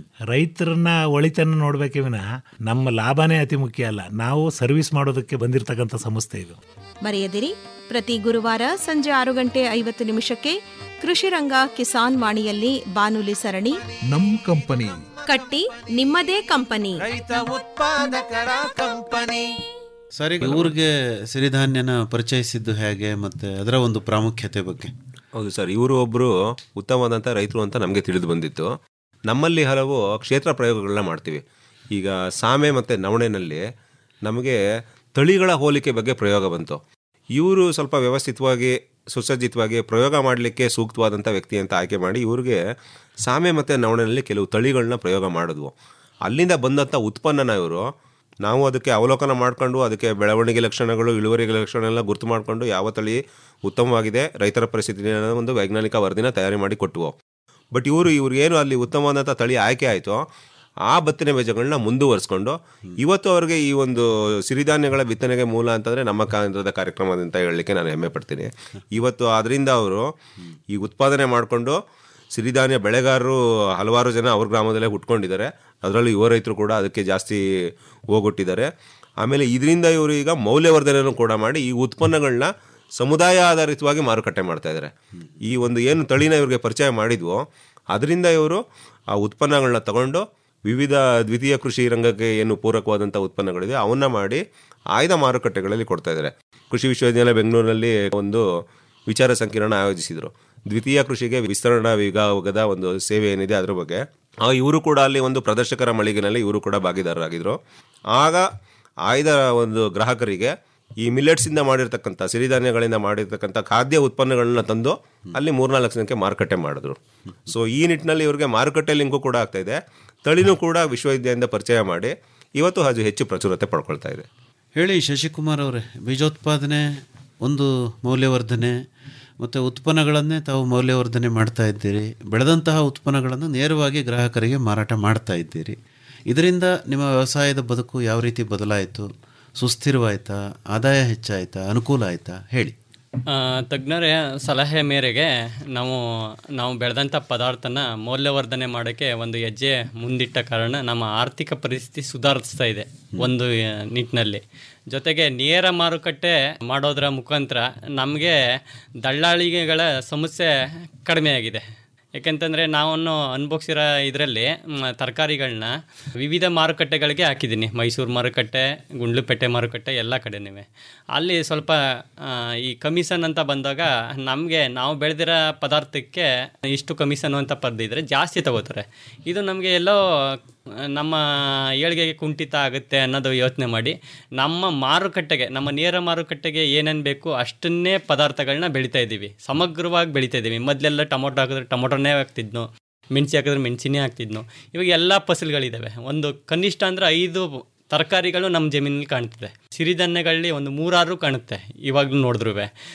ರೈತರನ್ನ ಒಳಿತನ್ನ ನೋಡ್ಬೇಕೆ ವಿನ ನಮ್ಮ ಲಾಭನೇ ಅತಿ ಮುಖ್ಯ ಅಲ್ಲ ನಾವು ಸರ್ವಿಸ್ ಮಾಡೋದಕ್ಕೆ ಬಂದಿರತಕ್ಕಂಥ ಸಂಸ್ಥೆ ಇದು ಮರೆಯದಿರಿ ಪ್ರತಿ ಗುರುವಾರ ಸಂಜೆ ಆರು ಗಂಟೆ ಐವತ್ತು ನಿಮಿಷಕ್ಕೆ ಕೃಷಿ ರಂಗ ಕಿಸಾನ್ ವಾಣಿಯಲ್ಲಿ ಬಾನುಲಿ ಸರಣಿ ನಮ್ ಕಂಪನಿ ಕಟ್ಟಿ ನಿಮ್ಮದೇ ಕಂಪನಿ ರೈತ ಉತ್ಪಾದಕರ ಕಂಪನಿ ಸರಿ ಊರಿಗೆ ಸಿರಿಧಾನ್ಯನ ಪರಿಚಯಿಸಿದ್ದು ಹೇಗೆ ಮತ್ತೆ ಅದರ ಒಂದು ಪ್ರಾಮುಖ್ಯತೆ ಬಗ್ಗೆ ಹೌದು ಸರ್ ಇವರು ಒಬ್ಬರು ಉತ್ತಮವಾದಂಥ ರೈತರು ಅಂತ ನಮಗೆ ತಿಳಿದು ಬಂದಿತ್ತು ನಮ್ಮಲ್ಲಿ ಹಲವು ಕ್ಷೇತ್ರ ಪ್ರಯೋಗಗಳನ್ನ ಮಾಡ್ತೀವಿ ಈಗ ಸಾಮೆ ಮತ್ತು ನವಣೆನಲ್ಲಿ ನಮಗೆ ತಳಿಗಳ ಹೋಲಿಕೆ ಬಗ್ಗೆ ಪ್ರಯೋಗ ಬಂತು ಇವರು ಸ್ವಲ್ಪ ವ್ಯವಸ್ಥಿತವಾಗಿ ಸುಸಜ್ಜಿತವಾಗಿ ಪ್ರಯೋಗ ಮಾಡಲಿಕ್ಕೆ ಸೂಕ್ತವಾದಂಥ ವ್ಯಕ್ತಿ ಅಂತ ಆಯ್ಕೆ ಮಾಡಿ ಇವ್ರಿಗೆ ಸಾಮೆ ಮತ್ತು ನವಣೆನಲ್ಲಿ ಕೆಲವು ತಳಿಗಳನ್ನ ಪ್ರಯೋಗ ಮಾಡಿದ್ವು ಅಲ್ಲಿಂದ ಬಂದಂಥ ಉತ್ಪನ್ನನ ಇವರು ನಾವು ಅದಕ್ಕೆ ಅವಲೋಕನ ಮಾಡ್ಕೊಂಡು ಅದಕ್ಕೆ ಬೆಳವಣಿಗೆ ಲಕ್ಷಣಗಳು ಇಳುವರಿ ಲಕ್ಷಣ ಎಲ್ಲ ಗುರುತು ಮಾಡಿಕೊಂಡು ಯಾವ ತಳಿ ಉತ್ತಮವಾಗಿದೆ ರೈತರ ಪರಿಸ್ಥಿತಿ ಅನ್ನೋ ಒಂದು ವೈಜ್ಞಾನಿಕ ವರದಿನ ತಯಾರಿ ಮಾಡಿ ಕೊಟ್ಟವು ಬಟ್ ಇವರು ಇವ್ರಿಗೇನು ಅಲ್ಲಿ ಉತ್ತಮವಾದಂಥ ತಳಿ ಆಯ್ಕೆ ಆಯಿತು ಆ ಭತ್ತನೆ ಬೀಜಗಳನ್ನ ಮುಂದುವರಿಸ್ಕೊಂಡು ಇವತ್ತು ಅವ್ರಿಗೆ ಈ ಒಂದು ಸಿರಿಧಾನ್ಯಗಳ ಬಿತ್ತನೆಗೆ ಮೂಲ ಅಂತಂದರೆ ನಮ್ಮ ಕೇಂದ್ರದ ಕಾರ್ಯಕ್ರಮ ಅಂತ ಹೇಳಲಿಕ್ಕೆ ನಾನು ಹೆಮ್ಮೆ ಪಡ್ತೀನಿ ಇವತ್ತು ಅದರಿಂದ ಅವರು ಈ ಉತ್ಪಾದನೆ ಮಾಡಿಕೊಂಡು ಸಿರಿಧಾನ್ಯ ಬೆಳೆಗಾರರು ಹಲವಾರು ಜನ ಅವ್ರ ಗ್ರಾಮದಲ್ಲೇ ಹುಟ್ಕೊಂಡಿದ್ದಾರೆ ಅದರಲ್ಲೂ ಯುವ ರೈತರು ಕೂಡ ಅದಕ್ಕೆ ಜಾಸ್ತಿ ಹೋಗೊಟ್ಟಿದ್ದಾರೆ ಆಮೇಲೆ ಇದರಿಂದ ಇವರು ಈಗ ಮೌಲ್ಯವರ್ಧನೆಯನ್ನು ಕೂಡ ಮಾಡಿ ಈ ಉತ್ಪನ್ನಗಳನ್ನ ಸಮುದಾಯ ಆಧಾರಿತವಾಗಿ ಮಾರುಕಟ್ಟೆ ಮಾಡ್ತಾ ಇದ್ದಾರೆ ಈ ಒಂದು ಏನು ತಳಿನ ಇವ್ರಿಗೆ ಪರಿಚಯ ಮಾಡಿದ್ವೋ ಅದರಿಂದ ಇವರು ಆ ಉತ್ಪನ್ನಗಳನ್ನ ತಗೊಂಡು ವಿವಿಧ ದ್ವಿತೀಯ ಕೃಷಿ ರಂಗಕ್ಕೆ ಏನು ಪೂರಕವಾದಂಥ ಉತ್ಪನ್ನಗಳಿದೆ ಅವನ್ನ ಮಾಡಿ ಆಯ್ದ ಮಾರುಕಟ್ಟೆಗಳಲ್ಲಿ ಕೊಡ್ತಾ ಇದ್ದಾರೆ ಕೃಷಿ ವಿಶ್ವವಿದ್ಯಾಲಯ ಬೆಂಗಳೂರಿನಲ್ಲಿ ಒಂದು ವಿಚಾರ ಸಂಕಿರಣ ಆಯೋಜಿಸಿದರು ದ್ವಿತೀಯ ಕೃಷಿಗೆ ವಿಸ್ತರಣಾ ವಿಭಾಗದ ಒಂದು ಸೇವೆ ಏನಿದೆ ಅದ್ರ ಬಗ್ಗೆ ಆ ಇವರು ಕೂಡ ಅಲ್ಲಿ ಒಂದು ಪ್ರದರ್ಶಕರ ಮಳಿಗೆನಲ್ಲಿ ಇವರು ಕೂಡ ಭಾಗಿದಾರರಾಗಿದ್ದರು ಆಗ ಆಯ್ದ ಒಂದು ಗ್ರಾಹಕರಿಗೆ ಈ ಮಿಲೆಟ್ಸಿಂದ ಮಾಡಿರ್ತಕ್ಕಂಥ ಸಿರಿಧಾನ್ಯಗಳಿಂದ ಮಾಡಿರ್ತಕ್ಕಂಥ ಖಾದ್ಯ ಉತ್ಪನ್ನಗಳನ್ನ ತಂದು ಅಲ್ಲಿ ಮೂರ್ನಾಲ್ಕು ಜನಕ್ಕೆ ಮಾರುಕಟ್ಟೆ ಮಾಡಿದ್ರು ಸೊ ಈ ನಿಟ್ಟಿನಲ್ಲಿ ಇವ್ರಿಗೆ ಮಾರುಕಟ್ಟೆ ಲಿಂಕು ಕೂಡ ಆಗ್ತಾ ಇದೆ ತಳಿನೂ ಕೂಡ ವಿಶ್ವವಿದ್ಯಾಲಯದಿಂದ ಪರಿಚಯ ಮಾಡಿ ಇವತ್ತು ಅದು ಹೆಚ್ಚು ಪ್ರಚುರತೆ ಪಡ್ಕೊಳ್ತಾ ಇದೆ ಹೇಳಿ ಶಶಿಕುಮಾರ್ ಅವರೇ ಬೀಜೋತ್ಪಾದನೆ ಒಂದು ಮೌಲ್ಯವರ್ಧನೆ ಮತ್ತು ಉತ್ಪನ್ನಗಳನ್ನೇ ತಾವು ಮೌಲ್ಯವರ್ಧನೆ ಮಾಡ್ತಾ ಇದ್ದೀರಿ ಬೆಳೆದಂತಹ ಉತ್ಪನ್ನಗಳನ್ನು ನೇರವಾಗಿ ಗ್ರಾಹಕರಿಗೆ ಮಾರಾಟ ಮಾಡ್ತಾ ಇದ್ದೀರಿ ಇದರಿಂದ ನಿಮ್ಮ ವ್ಯವಸಾಯದ ಬದುಕು ಯಾವ ರೀತಿ ಬದಲಾಯಿತು ಸುಸ್ಥಿರವಾಯ್ತಾ ಆದಾಯ ಹೆಚ್ಚಾಯ್ತಾ ಅನುಕೂಲ ಆಯ್ತಾ ಹೇಳಿ ಆ, ತಜ್ಞರ ಸಲಹೆ ಮೇರೆಗೆ ನಾವು ನಾವು ಬೆಳೆದಂಥ ಪದಾರ್ಥನ ಮೌಲ್ಯವರ್ಧನೆ ಮಾಡೋಕ್ಕೆ ಒಂದು ಹೆಜ್ಜೆ ಮುಂದಿಟ್ಟ ಕಾರಣ ನಮ್ಮ ಆರ್ಥಿಕ ಪರಿಸ್ಥಿತಿ ಸುಧಾರಿಸ್ತಾ ಇದೆ ಒಂದು ಆ, ನಿಟ್ಟಿನಲ್ಲಿ ಜೊತೆಗೆ ನೇರ ಮಾರುಕಟ್ಟೆ ಮಾಡೋದರ ಮುಖಾಂತರ ನಮಗೆ ದಳ್ಳಾಳಿಗಳ ಸಮಸ್ಯೆ ಕಡಿಮೆ ಆಗಿದೆ ಯಾಕೆಂತಂದರೆ ನಾವನ್ನು ಅನುಭವಿಸಿರೋ ಇದರಲ್ಲಿ ತರಕಾರಿಗಳನ್ನ ವಿವಿಧ ಮಾರುಕಟ್ಟೆಗಳಿಗೆ ಹಾಕಿದ್ದೀನಿ ಮೈಸೂರು ಮಾರುಕಟ್ಟೆ ಗುಂಡ್ಲುಪೇಟೆ ಮಾರುಕಟ್ಟೆ ಎಲ್ಲ ಕಡೆನೂ ಅಲ್ಲಿ ಸ್ವಲ್ಪ ಆ, ಈ ಕಮಿಷನ್ ಅಂತ ಬಂದಾಗ ನಮಗೆ ನಾವು ಬೆಳೆದಿರೋ ಪದಾರ್ಥಕ್ಕೆ ಇಷ್ಟು ಕಮಿಷನ್ ಅಂತ ಪಡೆದಿದ್ರೆ ಜಾಸ್ತಿ ತಗೋತಾರೆ ಇದು ನಮಗೆ ಎಲ್ಲೋ ಆ, ನಮ್ಮ ಏಳಿಗೆಗೆ ಕುಂಠಿತ ಆಗುತ್ತೆ ಅನ್ನೋದು ಯೋಚನೆ ಮಾಡಿ ನಮ್ಮ ಮಾರುಕಟ್ಟೆಗೆ ನಮ್ಮ ನೇರ ಮಾರುಕಟ್ಟೆಗೆ ಏನೇನು ಬೇಕು ಅಷ್ಟನ್ನೇ ಪದಾರ್ಥಗಳನ್ನ ಬೆಳಿತಾ ಇದ್ದೀವಿ ಸಮಗ್ರವಾಗಿ ಬೆಳಿತಾ ಇದ್ದೀವಿ ಮೊದಲೆಲ್ಲ ಟೊಮೊಟೊ ಹಾಕಿದ್ರೆ ಟೊಮೊಟೊನೇ ಹಾಕ್ತಿದ್ನು ಮೆಣಸಿ ಹಾಕಿದ್ರೆ ಮೆಣಸಿನೇ ಹಾಕ್ತಿದ್ನು ಇವಾಗ ಎಲ್ಲ ಫಸಲುಗಳಿದ್ದಾವೆ ಒಂದು ಕನಿಷ್ಠ ಅಂದರೆ ಐದು ತರಕಾರಿಗಳು ನಮ್ಮ ಜಮೀನಲ್ಲಿ ಕಾಣ್ತದೆ ಸಿರಿಧಾನ್ಯಗಳಲ್ಲಿ ಒಂದು ಮೂರಾರು ಕಾಣುತ್ತೆ ಇವಾಗಲೂ ನೋಡಿದ್ರು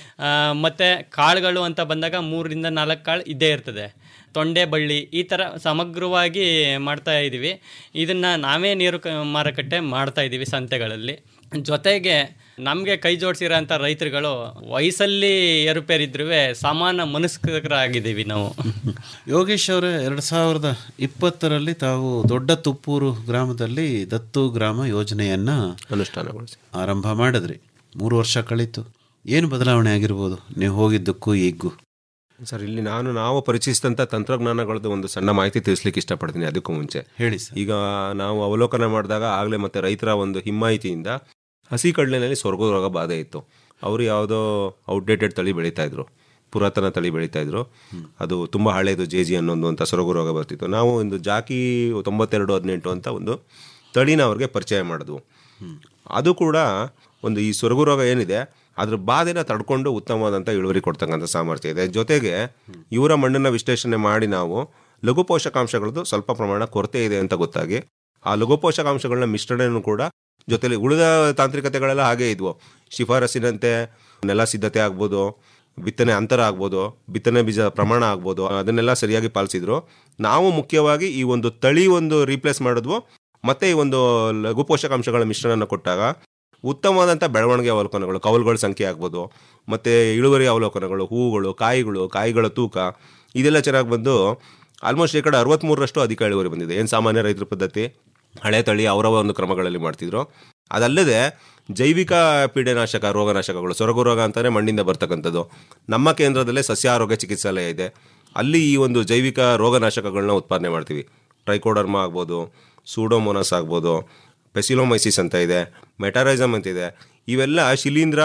ಮತ್ತು ಕಾಳುಗಳು ಅಂತ ಬಂದಾಗ ಮೂರರಿಂದ ನಾಲ್ಕು ಕಾಳು ಇದ್ದೇ ಇರ್ತದೆ ತೊಂಡೆ ಬಳ್ಳಿ ಈ ಥರ ಸಮಗ್ರವಾಗಿ ಮಾಡ್ತಾ ಇದ್ದೀವಿ ಇದನ್ನು ನಾವೇ ನೀರು ಕ- ಮಾರುಕಟ್ಟೆ ಮಾಡ್ತಾ ಇದ್ದೀವಿ ಸಂತೆಗಳಲ್ಲಿ ಜೊತೆಗೆ ನಮಗೆ ಕೈ ಜೋಡಿಸಿರೋ ಅಂಥ ರೈತರುಗಳು ವಯಸ್ಸಲ್ಲಿ ಏರುಪೇರಿದ್ರೂ ಸಮಾನ ಮನಸ್ಕರಾಗಿದ್ದೀವಿ ನಾವು ಯೋಗೇಶ್ ಅವರೇ ಎರಡು ಸಾವಿರದ ಇಪ್ಪತ್ತರಲ್ಲಿ ತಾವು ದೊಡ್ಡ ತುಪ್ಪೂರು ಗ್ರಾಮದಲ್ಲಿ ದತ್ತು ಗ್ರಾಮ ಯೋಜನೆಯನ್ನ ಅನುಷ್ಠಾನಗೊಳಿಸಿ ಆರಂಭ ಮಾಡಿದ್ರಿ ಮೂರು ವರ್ಷ ಕಳೀತು ಏನು ಬದಲಾವಣೆ ಆಗಿರ್ಬೋದು ನೀವು ಹೋಗಿದ್ದಕ್ಕೂ ಈಗೂ ಸರ್ ಇಲ್ಲಿ ನಾನು ನಾವು ಪರಿಚಯಿಸಿದಂಥ ತಂತ್ರಜ್ಞಾನಗಳದ್ದು ಒಂದು ಸಣ್ಣ ಮಾಹಿತಿ ತಿಳಿಸ್ಲಿಕ್ಕೆ ಇಷ್ಟಪಡ್ತೀನಿ ಅದಕ್ಕೂ ಮುಂಚೆ ಹೇಳಿ ಸರ್ ಈಗ ನಾವು ಅವಲೋಕನ ಮಾಡಿದಾಗ ಆಗಲೇ ಮತ್ತೆ ರೈತರ ಒಂದು ಹಿಮ್ಮಾಹಿತಿಯಿಂದ ಹಸಿ ಕಡಲೆನಲ್ಲಿ ಸ್ವರ್ಗ ರೋಗ ಬಾಧೆ ಇತ್ತು ಅವರು ಯಾವುದೋ ಔಟ್ಡೇಟೆಡ್ ತಳಿ ಬೆಳೀತಾ ಇದ್ರು ಪುರಾತನ ತಳಿ ಬೆಳೀತಾ ಇದ್ರು ಅದು ತುಂಬ ಹಳೇದು ಜೆ ಜಿ ಅನ್ನೊಂದು ಅಂತ ಸೊರಗು ರೋಗ ಬರ್ತಿತ್ತು ನಾವು ಒಂದು ಜಾಕಿ ತೊಂಬತ್ತೆರಡು ಹದಿನೆಂಟು ಅಂತ ಒಂದು ತಳಿನ ಅವ್ರಿಗೆ ಪರಿಚಯ ಮಾಡಿದ್ವು ಅದು ಕೂಡ ಒಂದು ಈ ಸೊರಗು ರೋಗ ಏನಿದೆ ಅದ್ರ ಬಾಧೆನ ತಡ್ಕೊಂಡು ಉತ್ತಮವಾದಂಥ ಇಳುವರಿ ಕೊಡ್ತಕ್ಕಂಥ ಸಾಮರ್ಥ್ಯ ಇದೆ ಜೊತೆಗೆ ಇವರ ಮಣ್ಣನ್ನು ವಿಶ್ಲೇಷಣೆ ಮಾಡಿ ನಾವು ಲಘು ಪೋಷಕಾಂಶಗಳದ್ದು ಸ್ವಲ್ಪ ಪ್ರಮಾಣ ಕೊರತೆ ಇದೆ ಅಂತ ಗೊತ್ತಾಗಿ ಆ ಲಘು ಪೋಷಕಾಂಶಗಳನ್ನ ಮಿಶ್ರಣನೂ ಕೂಡ ಜೊತೆಲಿ ಉಳಿದ ತಾಂತ್ರಿಕತೆಗಳೆಲ್ಲ ಹಾಗೇ ಇದ್ವು ಶಿಫಾರಸಿನಂತೆ ನೆಲ ಸಿದ್ಧತೆ ಆಗ್ಬೋದು ಬಿತ್ತನೆ ಅಂತರ ಆಗ್ಬೋದು ಬಿತ್ತನೆ ಬೀಜ ಪ್ರಮಾಣ ಆಗ್ಬೋದು ಅದನ್ನೆಲ್ಲ ಸರಿಯಾಗಿ ಪಾಲಿಸಿದ್ರು ನಾವು ಮುಖ್ಯವಾಗಿ ಈ ಒಂದು ತಳಿ ಒಂದು ರೀಪ್ಲೇಸ್ ಮಾಡಿದ್ವು ಮತ್ತೆ ಈ ಒಂದು ಲಘು ಪೋಷಕಾಂಶಗಳ ಮಿಶ್ರಣನ ಕೊಟ್ಟಾಗ ಉತ್ತಮವಾದಂಥ ಬೆಳವಣಿಗೆ ಅವಲೋಕನಗಳು ಕವಲುಗಳ ಸಂಖ್ಯೆ ಆಗ್ಬೋದು ಮತ್ತು ಇಳುವರಿ ಅವಲೋಕನಗಳು ಹೂವುಗಳು ಕಾಯಿಗಳು ಕಾಯಿಗಳ ತೂಕ ಇದೆಲ್ಲ ಚೆನ್ನಾಗಿ ಬಂದು ಆಲ್ಮೋಸ್ಟ್ ಶೇಕಡ ಅರವತ್ತ್ಮೂರರಷ್ಟು ಅಧಿಕ ಇಳುವರಿ ಬಂದಿದೆ ಏನು ಸಾಮಾನ್ಯ ರೈತರ ಪದ್ಧತಿ ಹಳೆ ತಳಿ ಅವರವ ಒಂದು ಕ್ರಮಗಳಲ್ಲಿ ಮಾಡ್ತಿದ್ರು ಅದಲ್ಲದೆ ಜೈವಿಕ ಪೀಡೆನಾಶಕ ರೋಗನಾಶಕಗಳು ಸೊರಗು ರೋಗ ಅಂತಲೇ ಮಣ್ಣಿಂದ ಬರ್ತಕ್ಕಂಥದ್ದು ನಮ್ಮ ಕೇಂದ್ರದಲ್ಲೇ ಸಸ್ಯ ಆರೋಗ್ಯ ಚಿಕಿತ್ಸಾಲಯ ಇದೆ ಅಲ್ಲಿ ಈ ಒಂದು ಜೈವಿಕ ರೋಗನಾಶಕಗಳನ್ನ ಉತ್ಪಾದನೆ ಮಾಡ್ತೀವಿ ಟ್ರೈಕೋಡರ್ಮಾ ಆಗ್ಬೋದು ಸೂಡೋಮೋನಸ್ ಆಗ್ಬೋದು ಪೆಸಿಲೋಮೈಸಿಸ್ ಅಂತ ಇದೆ ಮೆಟಾರೈಸಮ್ ಅಂತ ಇದೆ ಇವೆಲ್ಲ ಶಿಲೀಂಧ್ರ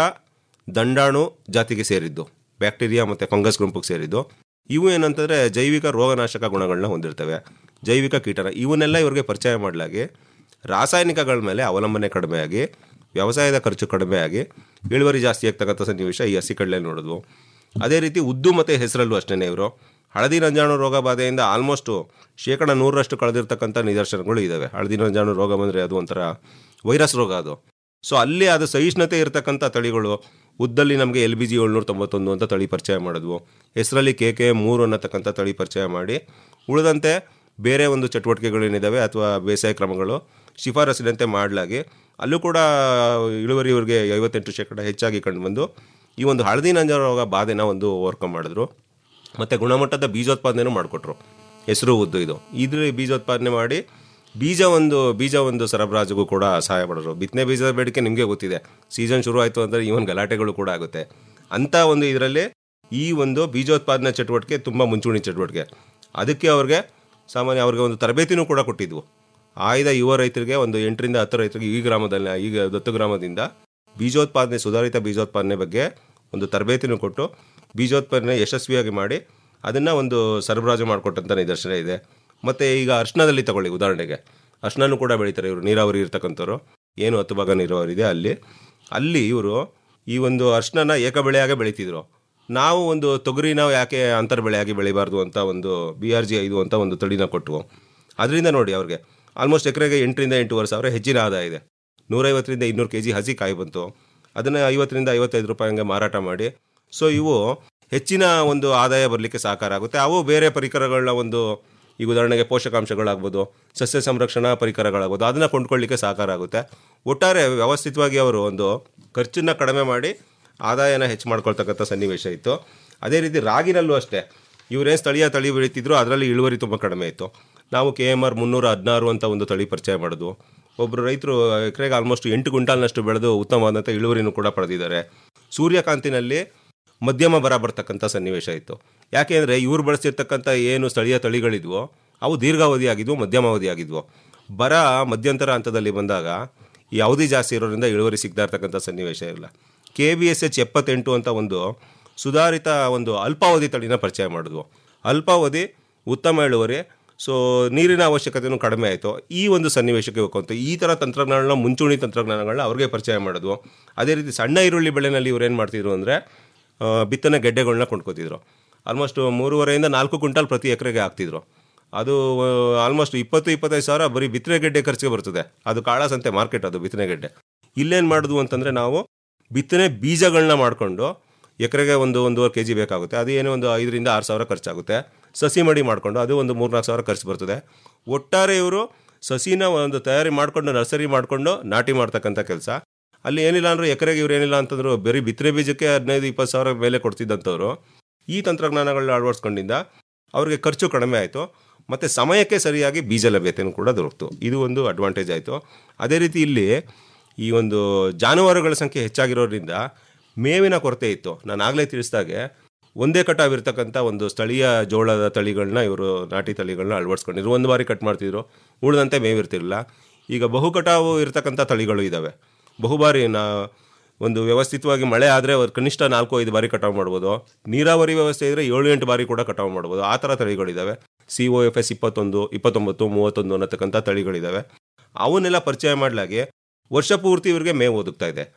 ದಂಡಾಣು ಜಾತಿಗೆ ಸೇರಿದ್ದು ಬ್ಯಾಕ್ಟೀರಿಯಾ ಮತ್ತು ಫಂಗಸ್ ಗುಂಪಿಗೆ ಸೇರಿದ್ದು ಇವು ಏನಂತಂದರೆ ಜೈವಿಕ ರೋಗನಾಶಕ ಗುಣಗಳನ್ನ ಹೊಂದಿರ್ತವೆ ಜೈವಿಕ ಕೀಟನ ಇವನ್ನೆಲ್ಲ ಇವ್ರಿಗೆ ಪರಿಚಯ ಮಾಡಲಾಗಿ ರಾಸಾಯನಿಕಗಳ ಮೇಲೆ ಅವಲಂಬನೆ ಕಡಿಮೆಯಾಗಿ ವ್ಯವಸಾಯದ ಖರ್ಚು ಕಡಿಮೆಯಾಗಿ ಇಳುವರಿ ಜಾಸ್ತಿ ಆಗ್ತಕ್ಕಂಥ ಸನ್ನಿವೇಶ ಈ ಹಸಿ ಕಡಲೆ ನೋಡಿದ್ವು ಅದೇ ರೀತಿ ಉದ್ದು ಮತ್ತು ಹೆಸರಲ್ಲೂ ಅಷ್ಟೇ ಇವರು ಹಳದಿ ನಂಜಾಣು ರೋಗ ಬಾಧೆಯಿಂದ ಆಲ್ಮೋಸ್ಟು ಶೇಕಡ ನೂರರಷ್ಟು ಕಳೆದಿರ್ತಕ್ಕಂಥ ನಿದರ್ಶನಗಳು ಇದ್ದಾವೆ ಹಳದಿ ನಂಜಾಣು ರೋಗ ಬಂದರೆ ಅದು ಒಂಥರ ವೈರಸ್ ರೋಗ ಅದು ಸೊ ಅಲ್ಲಿ ಅದು ಸಹಿಷ್ಣುತೆ ಇರತಕ್ಕಂಥ ತಳಿಗಳು ಉದ್ದಲ್ಲಿ ನಮಗೆ ಎಲ್ ಬಿ ಜಿ ಏಳ್ನೂರ ತೊಂಬತ್ತೊಂದು ಅಂತ ತಳಿ ಪರಿಚಯ ಮಾಡಿದ್ವು ಹೆಸರಲ್ಲಿ ಕೆ ಕೆ ಮೂರು ಅನ್ನತಕ್ಕಂಥ ತಳಿ ಪರಿಚಯ ಮಾಡಿ ಉಳಿದಂತೆ ಬೇರೆ ಒಂದು ಚಟುವಟಿಕೆಗಳೇನಿದ್ದಾವೆ ಅಥವಾ ಬೇಸಾಯ ಕ್ರಮಗಳು ಶಿಫಾರಸಿನಂತೆ ಮಾಡಲಾಗಿ ಅಲ್ಲೂ ಕೂಡ ಇಳುವರಿ ಇವ್ರಿಗೆ ಐವತ್ತೆಂಟು ಶೇಕಡ ಹೆಚ್ಚಾಗಿ ಕಂಡು ಬಂದು ಈ ಒಂದು ಹಳದಿ ನಂಜಾಣು ರೋಗ ಬಾಧೆನ ಒಂದು ಓವರ್ಕಮ್ ಮಾಡಿದ್ರು ಮತ್ತು ಗುಣಮಟ್ಟದ ಬೀಜೋತ್ಪಾದನೆನೂ ಮಾಡಿಕೊಟ್ರು ಹೆಸರು ಉದ್ದು ಇದು ಇದ್ರ ಬೀಜೋತ್ಪಾದನೆ ಮಾಡಿ ಬೀಜ ಒಂದು ಬೀಜ ಒಂದು ಸರಬರಾಜಿಗೂ ಕೂಡ ಸಹಾಯ ಮಾಡಿದ್ರು ಬಿತ್ತನೆ ಬೀಜದ ಬೇಡಿಕೆ ನಿಮಗೆ ಗೊತ್ತಿದೆ ಸೀಸನ್ ಶುರು ಆಯಿತು ಅಂದರೆ ಈವನ್ ಗಲಾಟೆಗಳು ಕೂಡ ಆಗುತ್ತೆ ಅಂಥ ಒಂದು ಇದರಲ್ಲಿ ಈ ಒಂದು ಬೀಜೋತ್ಪಾದನೆ ಚಟುವಟಿಕೆ ತುಂಬ ಮುಂಚೂಣಿ ಚಟುವಟಿಕೆ ಅದಕ್ಕೆ ಅವ್ರಿಗೆ ಸಾಮಾನ್ಯ ಅವ್ರಿಗೆ ಒಂದು ತರಬೇತಿನೂ ಕೂಡ ಕೊಟ್ಟಿದ್ವು ಆಯ್ದ ಯುವ ರೈತರಿಗೆ ಒಂದು ಎಂಟರಿಂದ ಹತ್ತು ರೈತರಿಗೆ ಈ ಗ್ರಾಮದಲ್ಲಿ ಈಗ ದತ್ತು ಗ್ರಾಮದಿಂದ ಬೀಜೋತ್ಪಾದನೆ ಸುಧಾರಿತ ಬೀಜೋತ್ಪಾದನೆ ಬಗ್ಗೆ ಒಂದು ತರಬೇತಿನೂ ಕೊಟ್ಟು ಬೀಜೋತ್ಪಾದನೆ ಯಶಸ್ವಿಯಾಗಿ ಮಾಡಿ ಅದನ್ನು ಒಂದು ಸರಬರಾಜು ಮಾಡಿಕೊಟ್ಟಂಥ ನಿದರ್ಶನ ಇದೆ ಮತ್ತು ಈಗ ಅರ್ಶನದಲ್ಲಿ ತಗೊಳ್ಳಿ ಉದಾಹರಣೆಗೆ ಅರ್ಶನೂ ಕೂಡ ಬೆಳೀತಾರೆ ಇವರು ನೀರಾವರಿ ಇರ್ತಕ್ಕಂಥವ್ರು ಏನು ಹತ್ತು ಭಾಗ ನೀರಾವರಿ ಇದೆ ಅಲ್ಲಿ ಅಲ್ಲಿ ಇವರು ಈ ಒಂದು ಅರ್ಶನನ ಏಕಬೆಳೆಯಾಗೆ ಬೆಳೀತಿದ್ರು ನಾವು ಒಂದು ತೊಗರಿ ನಾವು ಯಾಕೆ ಅಂತರ ಬೆಳೆಯಾಗಿ ಬೆಳಿಬಾರ್ದು ಅಂತ ಒಂದು ಬಿ ಆರ್ ಜಿ ಐದು ಅಂತ ಒಂದು ತಳಿನ ಕೊಟ್ಟವು ಅದರಿಂದ ನೋಡಿ ಅವ್ರಿಗೆ ಆಲ್ಮೋಸ್ಟ್ ಎಕರೆಗೆ ಎಂಟರಿಂದ ಎಂಟೂವರೆ ಸಾವಿರ ಹೆಚ್ಚಿನ ಆದಾಯ ಇದೆ ನೂರೈವತ್ತರಿಂದ ಇನ್ನೂರು ಕೆ ಜಿ ಹಸಿ ಕಾಯಿ ಬಂತು ಅದನ್ನು ಐವತ್ತರಿಂದ ಐವತ್ತೈದು ರೂಪಾಯಿ ಹಂಗೆ ಮಾರಾಟ ಮಾಡಿ ಸೊ ಇವು ಹೆಚ್ಚಿನ ಒಂದು ಆದಾಯ ಬರಲಿಕ್ಕೆ ಸಹಕಾರ ಆಗುತ್ತೆ ಅವು ಬೇರೆ ಪರಿಕರಗಳನ್ನ ಒಂದು ಈಗ ಉದಾಹರಣೆಗೆ ಪೋಷಕಾಂಶಗಳಾಗ್ಬೋದು ಸಸ್ಯ ಸಂರಕ್ಷಣಾ ಪರಿಕರಗಳಾಗ್ಬೋದು ಅದನ್ನು ಕೊಂಡ್ಕೊಳ್ಳಿಕ್ಕೆ ಸಹಕಾರ ಆಗುತ್ತೆ ಒಟ್ಟಾರೆ ವ್ಯವಸ್ಥಿತವಾಗಿ ಅವರು ಒಂದು ಖರ್ಚನ್ನು ಕಡಿಮೆ ಮಾಡಿ ಆದಾಯನ ಹೆಚ್ಚು ಮಾಡ್ಕೊಳ್ತಕ್ಕಂಥ ಸನ್ನಿವೇಶ ಇತ್ತು ಅದೇ ರೀತಿ ರಾಗಿನಲ್ಲೂ ಅಷ್ಟೇ ಇವರೇನು ಸ್ಥಳೀಯ ತಳಿ ಬೆಳೀತಿದ್ರು ಅದರಲ್ಲಿ ಇಳುವರಿ ತುಂಬ ಕಡಿಮೆ ಇತ್ತು ನಾವು ಕೆ ಎಮ್ ಆರ್ ಮುನ್ನೂರ ಹದಿನಾರು ಅಂತ ಒಂದು ತಳಿ ಪರಿಚಯ ಮಾಡಿದ್ವು ಒಬ್ಬರು ರೈತರು ಎಕರೆಗೆ ಆಲ್ಮೋಸ್ಟ್ ಎಂಟು ಕ್ವಿಂಟಾಲ್ನಷ್ಟು ಬೆಳೆದು ಉತ್ತಮವಾದಂಥ ಇಳುವರಿನೂ ಕೂಡ ಪಡೆದಿದ್ದಾರೆ ಸೂರ್ಯಕಾಂತಿನಲ್ಲಿ ಮಧ್ಯಮ ಬರ ಬರ್ತಕ್ಕಂಥ ಸನ್ನಿವೇಶ ಇತ್ತು ಯಾಕೆಂದರೆ ಇವ್ರು ಬಳಸಿರ್ತಕ್ಕಂಥ ಏನು ಸ್ಥಳೀಯ ತಳಿಗಳಿದ್ವೋ ಅವು ದೀರ್ಘಾವಧಿಯಾಗಿದ್ವು ಮಧ್ಯಮಾವಧಿಯಾಗಿದ್ವು ಬರ ಮಧ್ಯಂತರ ಹಂತದಲ್ಲಿ ಬಂದಾಗ ಈ ಅವಧಿ ಜಾಸ್ತಿ ಇರೋದ್ರಿಂದ ಇಳುವರಿ ಸಿಗ್ತಾ ಇರ್ತಕ್ಕಂಥ ಸನ್ನಿವೇಶ ಇರಲ್ಲ ಕೆ ಬಿ ಎಸ್ ಎಚ್ ಎಪ್ಪತ್ತೆಂಟು ಅಂತ ಒಂದು ಸುಧಾರಿತ ಒಂದು ಅಲ್ಪಾವಧಿ ತಳಿನ ಪರಿಚಯ ಮಾಡಿದ್ವು ಅಲ್ಪಾವಧಿ ಉತ್ತಮ ಇಳುವರಿ ಸೊ ನೀರಿನ ಅವಶ್ಯಕತೆಯೂ ಕಡಿಮೆ ಆಯಿತು ಈ ಒಂದು ಸನ್ನಿವೇಶಕ್ಕೆ ಹೋಗ್ಕೊಂತು ಈ ಥರ ತಂತ್ರಜ್ಞಾನಗಳನ್ನ ಮುಂಚೂಣಿ ತಂತ್ರಜ್ಞಾನಗಳನ್ನ ಅವ್ರಿಗೆ ಪರಿಚಯ ಮಾಡಿದ್ವು ಅದೇ ರೀತಿ ಸಣ್ಣ ಈರುಳ್ಳಿ ಬೆಳೆನಲ್ಲಿ ಇವ್ರು ಏನು ಮಾಡ್ತಿದ್ರು ಅಂದರೆ ಬಿತ್ತನೆ ಗೆಡ್ಡೆಗಳನ್ನ ಕೊಂಡ್ಕೋತಿದ್ರು ಆಲ್ಮೋಸ್ಟ್ ಮೂರುವರೆಯಿಂದ ನಾಲ್ಕು ಕ್ವಿಂಟಾಲ್ ಪ್ರತಿ ಎಕರೆಗೆ ಹಾಕ್ತಿದ್ರು ಅದು ಆಲ್ಮೋಸ್ಟ್ ಇಪ್ಪತ್ತು ಇಪ್ಪತ್ತೈದು ಸಾವಿರ ಬರೀ ಬಿತ್ತನೆ ಗೆಡ್ಡೆ ಖರ್ಚಿಗೆ ಬರ್ತದೆ ಅದು ಕಾಳಸಂತೆ ಮಾರ್ಕೆಟ್ ಅದು ಬಿತ್ತನೆ ಗೆಡ್ಡೆ ಇಲ್ಲೇನು ಮಾಡಿದ್ವು ಅಂತಂದರೆ ನಾವು ಬಿತ್ತನೆ ಬೀಜಗಳನ್ನ ಮಾಡಿಕೊಂಡು ಎಕರೆಗೆ ಒಂದು ಒಂದೂವರೆ ಕೆ ಜಿ ಬೇಕಾಗುತ್ತೆ ಅದು ಏನೋ ಒಂದು ಐದರಿಂದ ಆರು ಸಾವಿರ ಖರ್ಚಾಗುತ್ತೆ ಸಸಿ ಮಡಿ ಮಾಡಿಕೊಂಡು ಅದು ಒಂದು ಮೂರ್ನಾಲ್ಕು ಸಾವಿರ ಖರ್ಚು ಬರ್ತದೆ ಒಟ್ಟಾರೆ ಇವರು ಸಸಿನ ಒಂದು ತಯಾರಿ ಮಾಡಿಕೊಂಡು ನರ್ಸರಿ ಮಾಡಿಕೊಂಡು ನಾಟಿ ಮಾಡ್ತಕ್ಕಂಥ ಕೆಲಸ ಅಲ್ಲಿ ಏನಿಲ್ಲ ಅಂದ್ರೆ ಎಕರೆಗೆ ಇವ್ರು ಏನಿಲ್ಲ ಅಂತಂದ್ರು ಬರೀ ಬಿತ್ತನೆ ಬೀಜಕ್ಕೆ ಹದಿನೈದು ಇಪ್ಪತ್ತು ಸಾವಿರ ಮೇಲೆ ಕೊಡ್ತಿದ್ದಂಥವ್ರು ಈ ತಂತ್ರಜ್ಞಾನಗಳನ್ನ ಅಳವಡಿಸ್ಕೊಂಡಿಂದ ಅವ್ರಿಗೆ ಖರ್ಚು ಕಡಿಮೆ ಆಯಿತು ಮತ್ತು ಸಮಯಕ್ಕೆ ಸರಿಯಾಗಿ ಬೀಜ ಲಭ್ಯತೆಯೂ ಕೂಡ ದೊರಕ್ತು ಇದು ಒಂದು ಅಡ್ವಾಂಟೇಜ್ ಆಯಿತು ಅದೇ ರೀತಿ ಇಲ್ಲಿ ಈ ಒಂದು ಜಾನುವಾರುಗಳ ಸಂಖ್ಯೆ ಹೆಚ್ಚಾಗಿರೋದ್ರಿಂದ ಮೇವಿನ ಕೊರತೆ ಇತ್ತು ನಾನು ಆಗಲೇ ತಿಳಿಸಿದಾಗೆ ಒಂದೇ ಕಟಾವಿರ್ತಕ್ಕಂಥ ಒಂದು ಸ್ಥಳೀಯ ಜೋಳದ ತಳಿಗಳನ್ನ ಇವರು ನಾಟಿ ತಳಿಗಳನ್ನ ಅಳವಡಿಸ್ಕೊಂಡಿದ್ರು ಒಂದು ಬಾರಿ ಕಟ್ ಮಾಡ್ತಿದ್ರು ಉಳಿದಂತೆ ಮೇವಿರ್ತಿರಲಿಲ್ಲ ಈಗ ಬಹು ಕಟಾವು ಇರತಕ್ಕಂಥ ತಳಿಗಳು ಇದ್ದಾವೆ ಬಹುಬಾರಿ ನಾ ಒಂದು ವ್ಯವಸ್ಥಿತವಾಗಿ ಮಳೆ ಆದರೆ ಅವ್ರು ಕನಿಷ್ಠ ನಾಲ್ಕು ಐದು ಬಾರಿ ಕಟಾವು ಮಾಡ್ಬೋದು ನೀರಾವರಿ ವ್ಯವಸ್ಥೆ ಇದ್ದರೆ ಏಳು ಎಂಟು ಬಾರಿ ಕೂಡ ಕಟಾವು ಮಾಡ್ಬೋದು ಆ ಥರ ತಳಿಗಳಿದ್ದಾವೆ ಸಿ ಒ ಎಫ್ ಎಸ್ ಇಪ್ಪತ್ತೊಂದು ಇಪ್ಪತ್ತೊಂಬತ್ತು ಮೂವತ್ತೊಂದು ಅನ್ನತಕ್ಕಂಥ ತಳಿಗಳಿದ್ದಾವೆ ಅವನ್ನೆಲ್ಲ ಪರಿಚಯ ಮಾಡಲಾಗಿ ವರ್ಷ ಪೂರ್ತಿ ಇವ್ರಿಗೆ ಮೇವು ಒದಗ್ತಾ ಇದೆ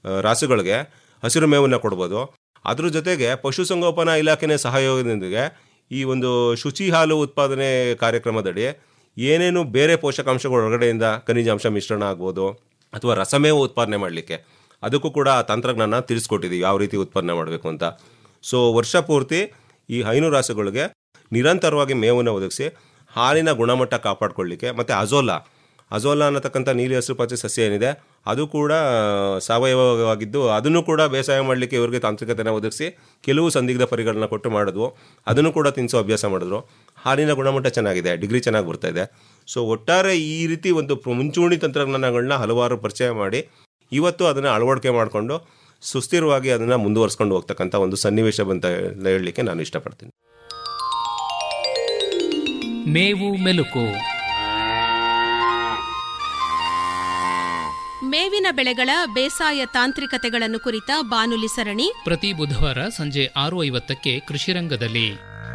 ಆ, ರಾಸುಗಳಿಗೆ ಹಸಿರು ಮೇವನ್ನು ಕೊಡ್ಬೋದು ಅದ್ರ ಜೊತೆಗೆ ಪಶುಸಂಗೋಪನಾ ಇಲಾಖೆಯ ಸಹಯೋಗದೊಂದಿಗೆ ಈ ಒಂದು ಶುಚಿ ಹಾಲು ಉತ್ಪಾದನೆ ಕಾರ್ಯಕ್ರಮದಡಿ ಏನೇನು ಬೇರೆ ಪೋಷಕಾಂಶಗಳು ಹೊರಗಡೆಯಿಂದ ಖನಿಜಾಂಶ ಮಿಶ್ರಣ ಆಗ್ಬೋದು ಅಥವಾ ರಸಮೇವು ಉತ್ಪಾದನೆ ಮಾಡಲಿಕ್ಕೆ ಅದಕ್ಕೂ ಕೂಡ ಆ ತಂತ್ರಜ್ಞಾನ ತಿಳಿಸ್ಕೊಟ್ಟಿದ್ದೀವಿ ಯಾವ ರೀತಿ ಉತ್ಪಾದನೆ ಮಾಡಬೇಕು ಅಂತ ಸೊ ವರ್ಷ ಪೂರ್ತಿ ಈ ಹೈನು ರಾಸುಗಳಿಗೆ ನಿರಂತರವಾಗಿ ಮೇವನ್ನು ಒದಗಿಸಿ ಹಾಲಿನ ಗುಣಮಟ್ಟ ಕಾಪಾಡ್ಕೊಳ್ಳಿಕ್ಕೆ ಮತ್ತು ಅಜೋಲಾ ಅಜೋಲಾ ಅನ್ನತಕ್ಕಂಥ ನೀಲಿ ಹಸಿರು ಪಚ್ಚೆ ಸಸ್ಯ ಏನಿದೆ ಅದು ಕೂಡ ಸಾವಯವವಾಗಿದ್ದು ಅದನ್ನು ಕೂಡ ಬೇಸಾಯ ಮಾಡಲಿಕ್ಕೆ ಇವರಿಗೆ ತಾಂತ್ರಿಕತೆನ ಒದಗಿಸಿ ಕೆಲವು ಸಂದಿಗ್ಧ ಪರಿಗಳನ್ನ ಕೊಟ್ಟು ಮಾಡಿದ್ವು ಅದನ್ನು ಕೂಡ ತಿನ್ನಿಸೋ ಅಭ್ಯಾಸ ಮಾಡಿದ್ರು ಹಾಲಿನ ಗುಣಮಟ್ಟ ಚೆನ್ನಾಗಿದೆ ಡಿಗ್ರಿ ಚೆನ್ನಾಗಿ ಬರ್ತಾ ಇದೆ ಸೊ ಒಟ್ಟಾರೆ ಈ ರೀತಿ ಒಂದು ಪ್ರ- ಮುಂಚೂಣಿ ತಂತ್ರಜ್ಞಾನಗಳನ್ನ ಹಲವಾರು ಪರಿಚಯ ಮಾಡಿ ಇವತ್ತು ಅದನ್ನು ಅಳವಡಿಕೆ ಮಾಡಿಕೊಂಡು ಸುಸ್ಥಿರವಾಗಿ ಅದನ್ನು ಮುಂದುವರಿಸ್ಕೊಂಡು ಹೋಗ್ತಕ್ಕಂಥ ಒಂದು ಸನ್ನಿವೇಶ ಅಂತ ಹೇಳಲಿಕ್ಕೆ ನಾನು ಇಷ್ಟಪಡ್ತೀನಿ ಮೇವು ಮೆಲುಕು ಮೇವಿನ ಬೆಳೆಗಳ ಬೇಸಾಯ ತಾಂತ್ರಿಕತೆಗಳನ್ನು ಕುರಿತ ಬಾನುಲಿ ಸರಣಿ ಪ್ರತಿ ಬುಧವಾರ ಸಂಜೆ ಆರು ಐವತ್ತಕ್ಕೆ ಕೃಷಿರಂಗದಲ್ಲಿ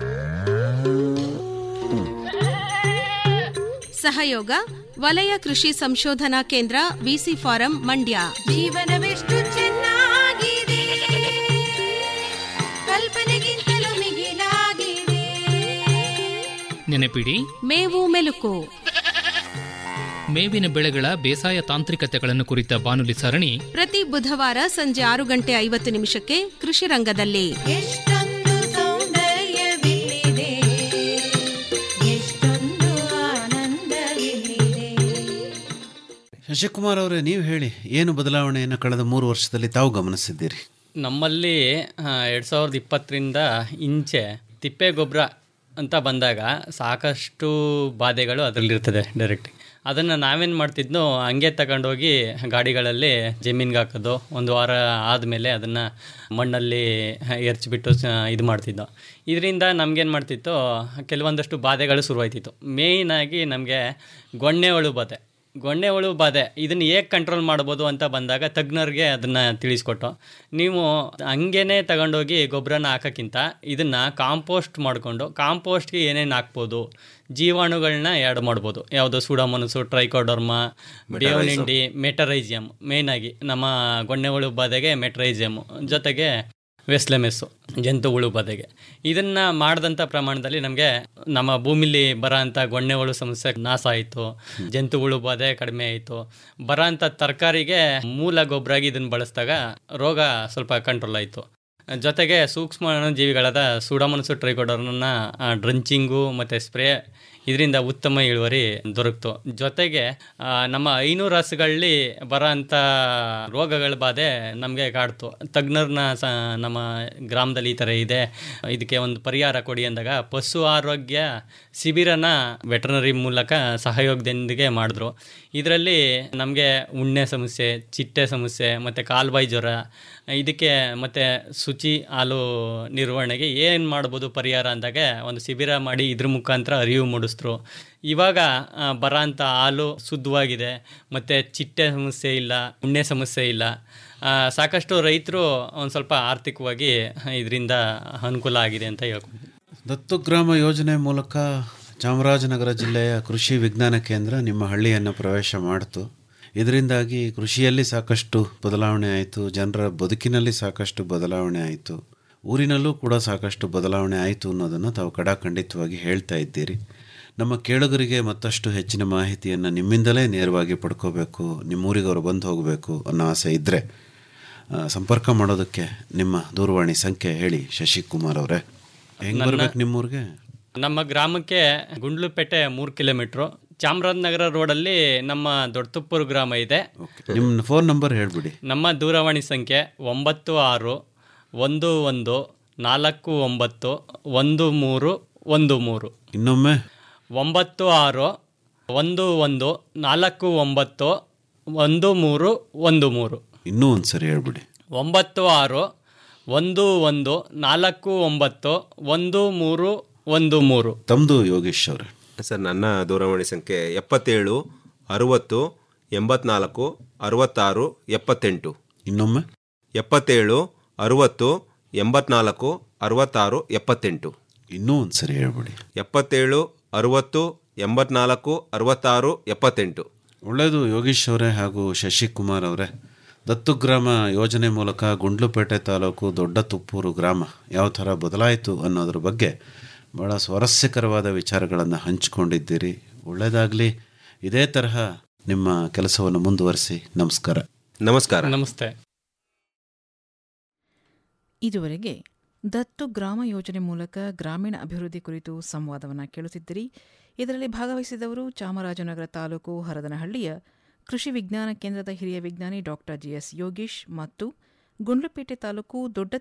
ಸಹಯೋಗ ವಲಯ ಕೃಷಿ ಸಂಶೋಧನಾ ಕೇಂದ್ರ ವಿಸಿ ಫಾರಂ ಮಂಡ್ಯ ಜೀವನವೆಷ್ಟು ಚೆನ್ನಾಗಿದೆ ಕಲ್ಪನೆಗಿಂತಲೂ ಮಿಗಿಲಾಗಿದೆ ನೆನಪಿಡಿ ಮೇವು ಮೆಲುಕು ಮೇವಿನ ಬೆಳೆಗಳ ಬೇಸಾಯ ತಾಂತ್ರಿಕತೆಗಳನ್ನು ಕುರಿತ ಬಾನುಲಿ ಸರಣಿ ಪ್ರತಿ ಬುಧವಾರ ಸಂಜೆ ಆರು ಗಂಟೆ ಐವತ್ತು ನಿಮಿಷಕ್ಕೆ ಕೃಷಿ ರಂಗದಲ್ಲಿ ಎಷ್ಟೊಂದು ಸೌಂದರ್ಯವಿಲ್ಲಿದೆ ಎಷ್ಟೊಂದು ಆನಂದವಿಲ್ಲಿದೆ ಶಶಿಕುಮಾರ್ ಅವರೇ ನೀವು ಹೇಳಿ ಏನು ಬದಲಾವಣೆಯನ್ನು ಕಳೆದ ಮೂರು ವರ್ಷದಲ್ಲಿ ತಾವು ಗಮನಿಸಿದ್ದೀರಿ ನಮ್ಮಲ್ಲಿ ಎರಡು ಸಾವಿರದ ಇಪ್ಪತ್ತರಿಂದ ಇಂಚೆ ತಿಪ್ಪೆ ಗೊಬ್ಬರ ಅಂತ ಬಂದಾಗ ಸಾಕಷ್ಟು ಬಾಧೆಗಳು ಅದರಲ್ಲಿರ್ತದೆ ಡೈರೆಕ್ಟ್ ಅದನ್ನು ನಾವೇನು ಮಾಡ್ತಿದ್ನೋ ಹಂಗೆ ತಗೊಂಡೋಗಿ ಗಾಡಿಗಳಲ್ಲಿ ಜಮೀನ್ಗೆ ಹಾಕೋದು ಒಂದು ವಾರ ಆದಮೇಲೆ ಅದನ್ನು ಮಣ್ಣಲ್ಲಿ ಎರ್ಚಿಬಿಟ್ಟು ಇದು ಮಾಡ್ತಿದ್ದೋ ಇದರಿಂದ ನಮಗೇನು ಮಾಡ್ತಿತ್ತು ಕೆಲವೊಂದಷ್ಟು ಬಾಧೆಗಳು ಶುರುವಾಯ್ತಿತ್ತು ಮೇಯ್ನಾಗಿ ನಮಗೆ ಗೊಣ್ಣೆ ಹುಳು ಬಾಧೆ ಗೊಣ್ಣೆ ಹುಳು ಬಾಧೆ ಇದನ್ನು ಹೇಗೆ ಕಂಟ್ರೋಲ್ ಮಾಡ್ಬೋದು ಅಂತ ಬಂದಾಗ ತಜ್ಞರಿಗೆ ಅದನ್ನು ತಿಳಿಸ್ಕೊಟ್ಟು ನೀವು ಹಂಗೇನೆ ತಗೊಂಡೋಗಿ ಗೊಬ್ಬರನ ಹಾಕೋಕ್ಕಿಂತ ಇದನ್ನು ಕಾಂಪೋಸ್ಟ್ ಮಾಡಿಕೊಂಡು ಕಾಂಪೋಸ್ಟ್ಗೆ ಏನೇನು ಹಾಕ್ಬೋದು ಜೀವಾಣುಗಳನ್ನ ಆ್ಯಡ್ ಮಾಡ್ಬೋದು ಯಾವುದು ಸೂಡಮನಸು ಟ್ರೈಕೋಡರ್ಮ ಬೇವನಿಂಡಿ ಮೆಟರೈಸಿಯಮ್ ಮೇಯ್ನಾಗಿ ನಮ್ಮ ಗೊಣ್ಣೆ ಹುಳು ಬಾಧೆಗೆ ಮೆಟರೈಸಿಯಮ್ ಜೊತೆಗೆ ವೆಸ್ಲೆಮೆಸ್ಸು ಜಂತು ಹುಳು ಬಾಧೆಗೆ ಇದನ್ನು ಮಾಡಿದಂಥ ಪ್ರಮಾಣದಲ್ಲಿ ನಮಗೆ ನಮ್ಮ ಭೂಮಿಲಿ ಬರೋ ಅಂಥ ಗೊಣ್ಣೆ ಹುಳು ಸಮಸ್ಯೆ ನಾಶ ಆಯಿತು ಜಂತು ಹುಳು ಬಾಧೆ ಕಡಿಮೆ ಆಯಿತು ಬರೋ ಅಂಥ ತರಕಾರಿಗೆ ಮೂಲ ಗೊಬ್ಬರ ಆಗಿ ಇದನ್ನು ಬಳಸಿದಾಗ ರೋಗ ಸ್ವಲ್ಪ ಕಂಟ್ರೋಲ್ ಆಯಿತು ಜೊತೆಗೆ ಸೂಕ್ಷ್ಮ ಜೀವಿಗಳಾದ ಸೂಡಮನಸು ಟ್ರೈಕೋಡರ್ನ ಡ್ರಂಚಿಂಗು ಮತ್ತು ಸ್ಪ್ರೇ ಇದರಿಂದ ಉತ್ತಮ ಇಳುವರಿ ದೊರಕ್ತು ಜೊತೆಗೆ ಆ, ನಮ್ಮ ಐನೂರು ಹಸುಗಳಲ್ಲಿ ಬರೋ ಅಂಥ ರೋಗಗಳ ಬಾಧೆ ನಮಗೆ ಕಾಡ್ತು ತಜ್ಞರನ್ನ ಸ ನಮ್ಮ ಗ್ರಾಮದಲ್ಲಿ ಈ ಥರ ಇದೆ ಇದಕ್ಕೆ ಒಂದು ಪರಿಹಾರ ಕೊಡಿ ಅಂದಾಗ ಪಶು ಆರೋಗ್ಯ ಶಿಬಿರನ ವೆಟರ್ನರಿ ಮೂಲಕ ಸಹಯೋಗದೊಂದಿಗೆ ಮಾಡಿದ್ರು ಇದರಲ್ಲಿ ನಮಗೆ ಉಣ್ಣೆ ಸಮಸ್ಯೆ ಚಿಟ್ಟೆ ಸಮಸ್ಯೆ ಮತ್ತು ಕಾಲ್ಬಾಯಿ ಜ್ವರ ಇದಕ್ಕೆ ಮತ್ತು ಶುಚಿ ಹಾಲು ನಿರ್ವಹಣೆಗೆ ಏನು ಮಾಡ್ಬೋದು ಪರಿಹಾರ ಅಂದಾಗ ಒಂದು ಶಿಬಿರ ಮಾಡಿ ಇದ್ರ ಮುಖಾಂತರ ಅರಿವು ಮೂಡಿಸಿದ್ರು ಇವಾಗ ಆ, ಬರೋಂಥ ಹಾಲು ಶುದ್ಧವಾಗಿದೆ ಮತ್ತು ಚಿಟ್ಟೆ ಸಮಸ್ಯೆ ಇಲ್ಲ ಉಣ್ಣೆ ಸಮಸ್ಯೆ ಇಲ್ಲ ಆ, ಸಾಕಷ್ಟು ರೈತರು ಒಂದು ಸ್ವಲ್ಪ ಆರ್ಥಿಕವಾಗಿ ಇದರಿಂದ ಅನುಕೂಲ ಆಗಿದೆ ಅಂತ ಹೇಳ್ಕೊಂಡು ದತ್ತು ಗ್ರಾಮ ಯೋಜನೆ ಮೂಲಕ ಚಾಮರಾಜನಗರ ಜಿಲ್ಲೆಯ ಕೃಷಿ ವಿಜ್ಞಾನ ಕೇಂದ್ರ ನಿಮ್ಮ ಹಳ್ಳಿಯನ್ನು ಪ್ರವೇಶ ಮಾಡಿತು ಇದರಿಂದಾಗಿ ಕೃಷಿಯಲ್ಲಿ ಸಾಕಷ್ಟು ಬದಲಾವಣೆ ಆಯಿತು ಜನರ ಬದುಕಿನಲ್ಲಿ ಸಾಕಷ್ಟು ಬದಲಾವಣೆ ಆಯಿತು ಊರಿನಲ್ಲೂ ಕೂಡ ಸಾಕಷ್ಟು ಬದಲಾವಣೆ ಆಯಿತು ಅನ್ನೋದನ್ನು ತಾವು ಕಡಾಖಂಡಿತವಾಗಿ ಹೇಳ್ತಾ ಇದ್ದೀರಿ ನಮ್ಮ ಕೇಳುಗರಿಗೆ ಮತ್ತಷ್ಟು ಹೆಚ್ಚಿನ ಮಾಹಿತಿಯನ್ನು ನಿಮ್ಮಿಂದಲೇ ನೇರವಾಗಿ ಪಡ್ಕೋಬೇಕು ನಿಮ್ಮೂರಿಗೆ ಅವರು ಬಂದು ಹೋಗಬೇಕು ಅನ್ನೋ ಆಸೆ ಇದ್ದರೆ ಸಂಪರ್ಕ ಮಾಡೋದಕ್ಕೆ ನಿಮ್ಮ ದೂರವಾಣಿ ಸಂಖ್ಯೆ ಹೇಳಿ ಶಶಿಕುಮಾರ್ ಅವರೇ ಹೆಂಗೆ ನನ್ನ- ಬರ್ಬೇಕು ನಿಮ್ಮೂರಿಗೆ ನಮ್ಮ ಗ್ರಾಮಕ್ಕೆ ಗುಂಡ್ಲುಪೇಟೆ ಮೂರು ಕಿಲೋಮೀಟ್ರು ಚಾಮರಾಜನಗರ ರೋಡಲ್ಲಿ ನಮ್ಮ ದೊಡ್ಡತುಪ್ಪೂರು ಗ್ರಾಮ ಇದೆ ನಿಮ್ಮ ಫೋನ್ ನಂಬರ್ ಹೇಳ್ಬಿಡಿ ನಮ್ಮ ದೂರವಾಣಿ ಸಂಖ್ಯೆ ಒಂಬತ್ತು ಆರು ಒಂದು ಒಂದು ನಾಲ್ಕು ಒಂಬತ್ತು ಒಂದು ಮೂರು ಒಂದು ಮೂರು ಇನ್ನೊಮ್ಮೆ ಒಂಬತ್ತು ಆರು ಒಂದು ಒಂದು ನಾಲ್ಕು ಒಂಬತ್ತು ಒಂದು ಮೂರು ಒಂದು ಮೂರು ಇನ್ನೂ ಒಂದು ಸರಿ ಹೇಳ್ಬಿಡಿ ಒಂಬತ್ತು ಆರು ಒಂದು ಒಂದು ನಾಲ್ಕು ಒಂಬತ್ತು ಒಂದು ಮೂರು ಒಂದು ಮೂರು ತಮ್ಮದು ಯೋಗೇಶ್ ಅವರೇ ಸರ್ ನನ್ನ ದೂರವಾಣಿ ಸಂಖ್ಯೆ ಎಪ್ಪತ್ತೇಳು ಅರುವತ್ತು ಎಂಬತ್ನಾಲ್ಕು ಅರವತ್ತಾರು ಎಪ್ಪತ್ತೆಂಟು ಇನ್ನೊಮ್ಮೆ ಎಪ್ಪತ್ತೇಳು ಅರುವತ್ತು ಎಂಬತ್ನಾಲ್ಕು ಅರವತ್ತಾರು ಎಪ್ಪತ್ತೆಂಟು ಇನ್ನೂ ಒಂದು ಸರಿ ಹೇಳ್ಬಿಡಿ ಎಪ್ಪತ್ತೇಳು ಅರುವತ್ತು ಎಂಬತ್ನಾಲ್ಕು ಅರವತ್ತಾರು ಎಪ್ಪತ್ತೆಂಟು ಒಳ್ಳೆಯದು ಯೋಗೀಶ್ ಅವರೇ ಹಾಗೂ ಶಶಿಕುಮಾರ್ ಅವರೇ ದತ್ತು ಗ್ರಾಮ ಯೋಜನೆ ಮೂಲಕ ಗುಂಡ್ಲುಪೇಟೆ ತಾಲೂಕು ದೊಡ್ಡ ತುಪ್ಪೂರು ಗ್ರಾಮ ಯಾವ ಥರ ಬದಲಾಯಿತು ಅನ್ನೋದ್ರ ಬಗ್ಗೆ ಭಾಳ ಸ್ವಾರಸ್ಯಕರವಾದ ವಿಚಾರಗಳನ್ನು ಹಂಚಿಕೊಂಡಿದ್ದೀರಿ ಒಳ್ಳೆಯದಾಗಲಿ ಇದೇ ತರಹ ನಿಮ್ಮ ಕೆಲಸವನ್ನು ಮುಂದುವರಿಸಿ ನಮಸ್ಕಾರ ನಮಸ್ಕಾರ ನಮಸ್ತೆ ಇದುವರೆಗೆ ದತ್ತು ಗ್ರಾಮ ಯೋಜನೆ ಮೂಲಕ ಗ್ರಾಮೀಣ ಅಭಿವೃದ್ಧಿ ಕುರಿತು ಸಂವಾದವನ್ನು ಕೇಳುತ್ತಿದ್ದಿರಿ ಇದರಲ್ಲಿ ಭಾಗವಹಿಸಿದವರು ಚಾಮರಾಜನಗರ ತಾಲೂಕು ಹರದನಹಳ್ಳಿಯ ಕೃಷಿ ವಿಜ್ಞಾನ ಕೇಂದ್ರದ ಹಿರಿಯ ವಿಜ್ಞಾನಿ ಡಾಕ್ಟರ್ ಜಿಎಸ್ ಯೋಗೀಶ್ ಮತ್ತು ಗುಂಡ್ಲುಪೇಟೆ ತಾಲೂಕು ದೊಡ್ಡ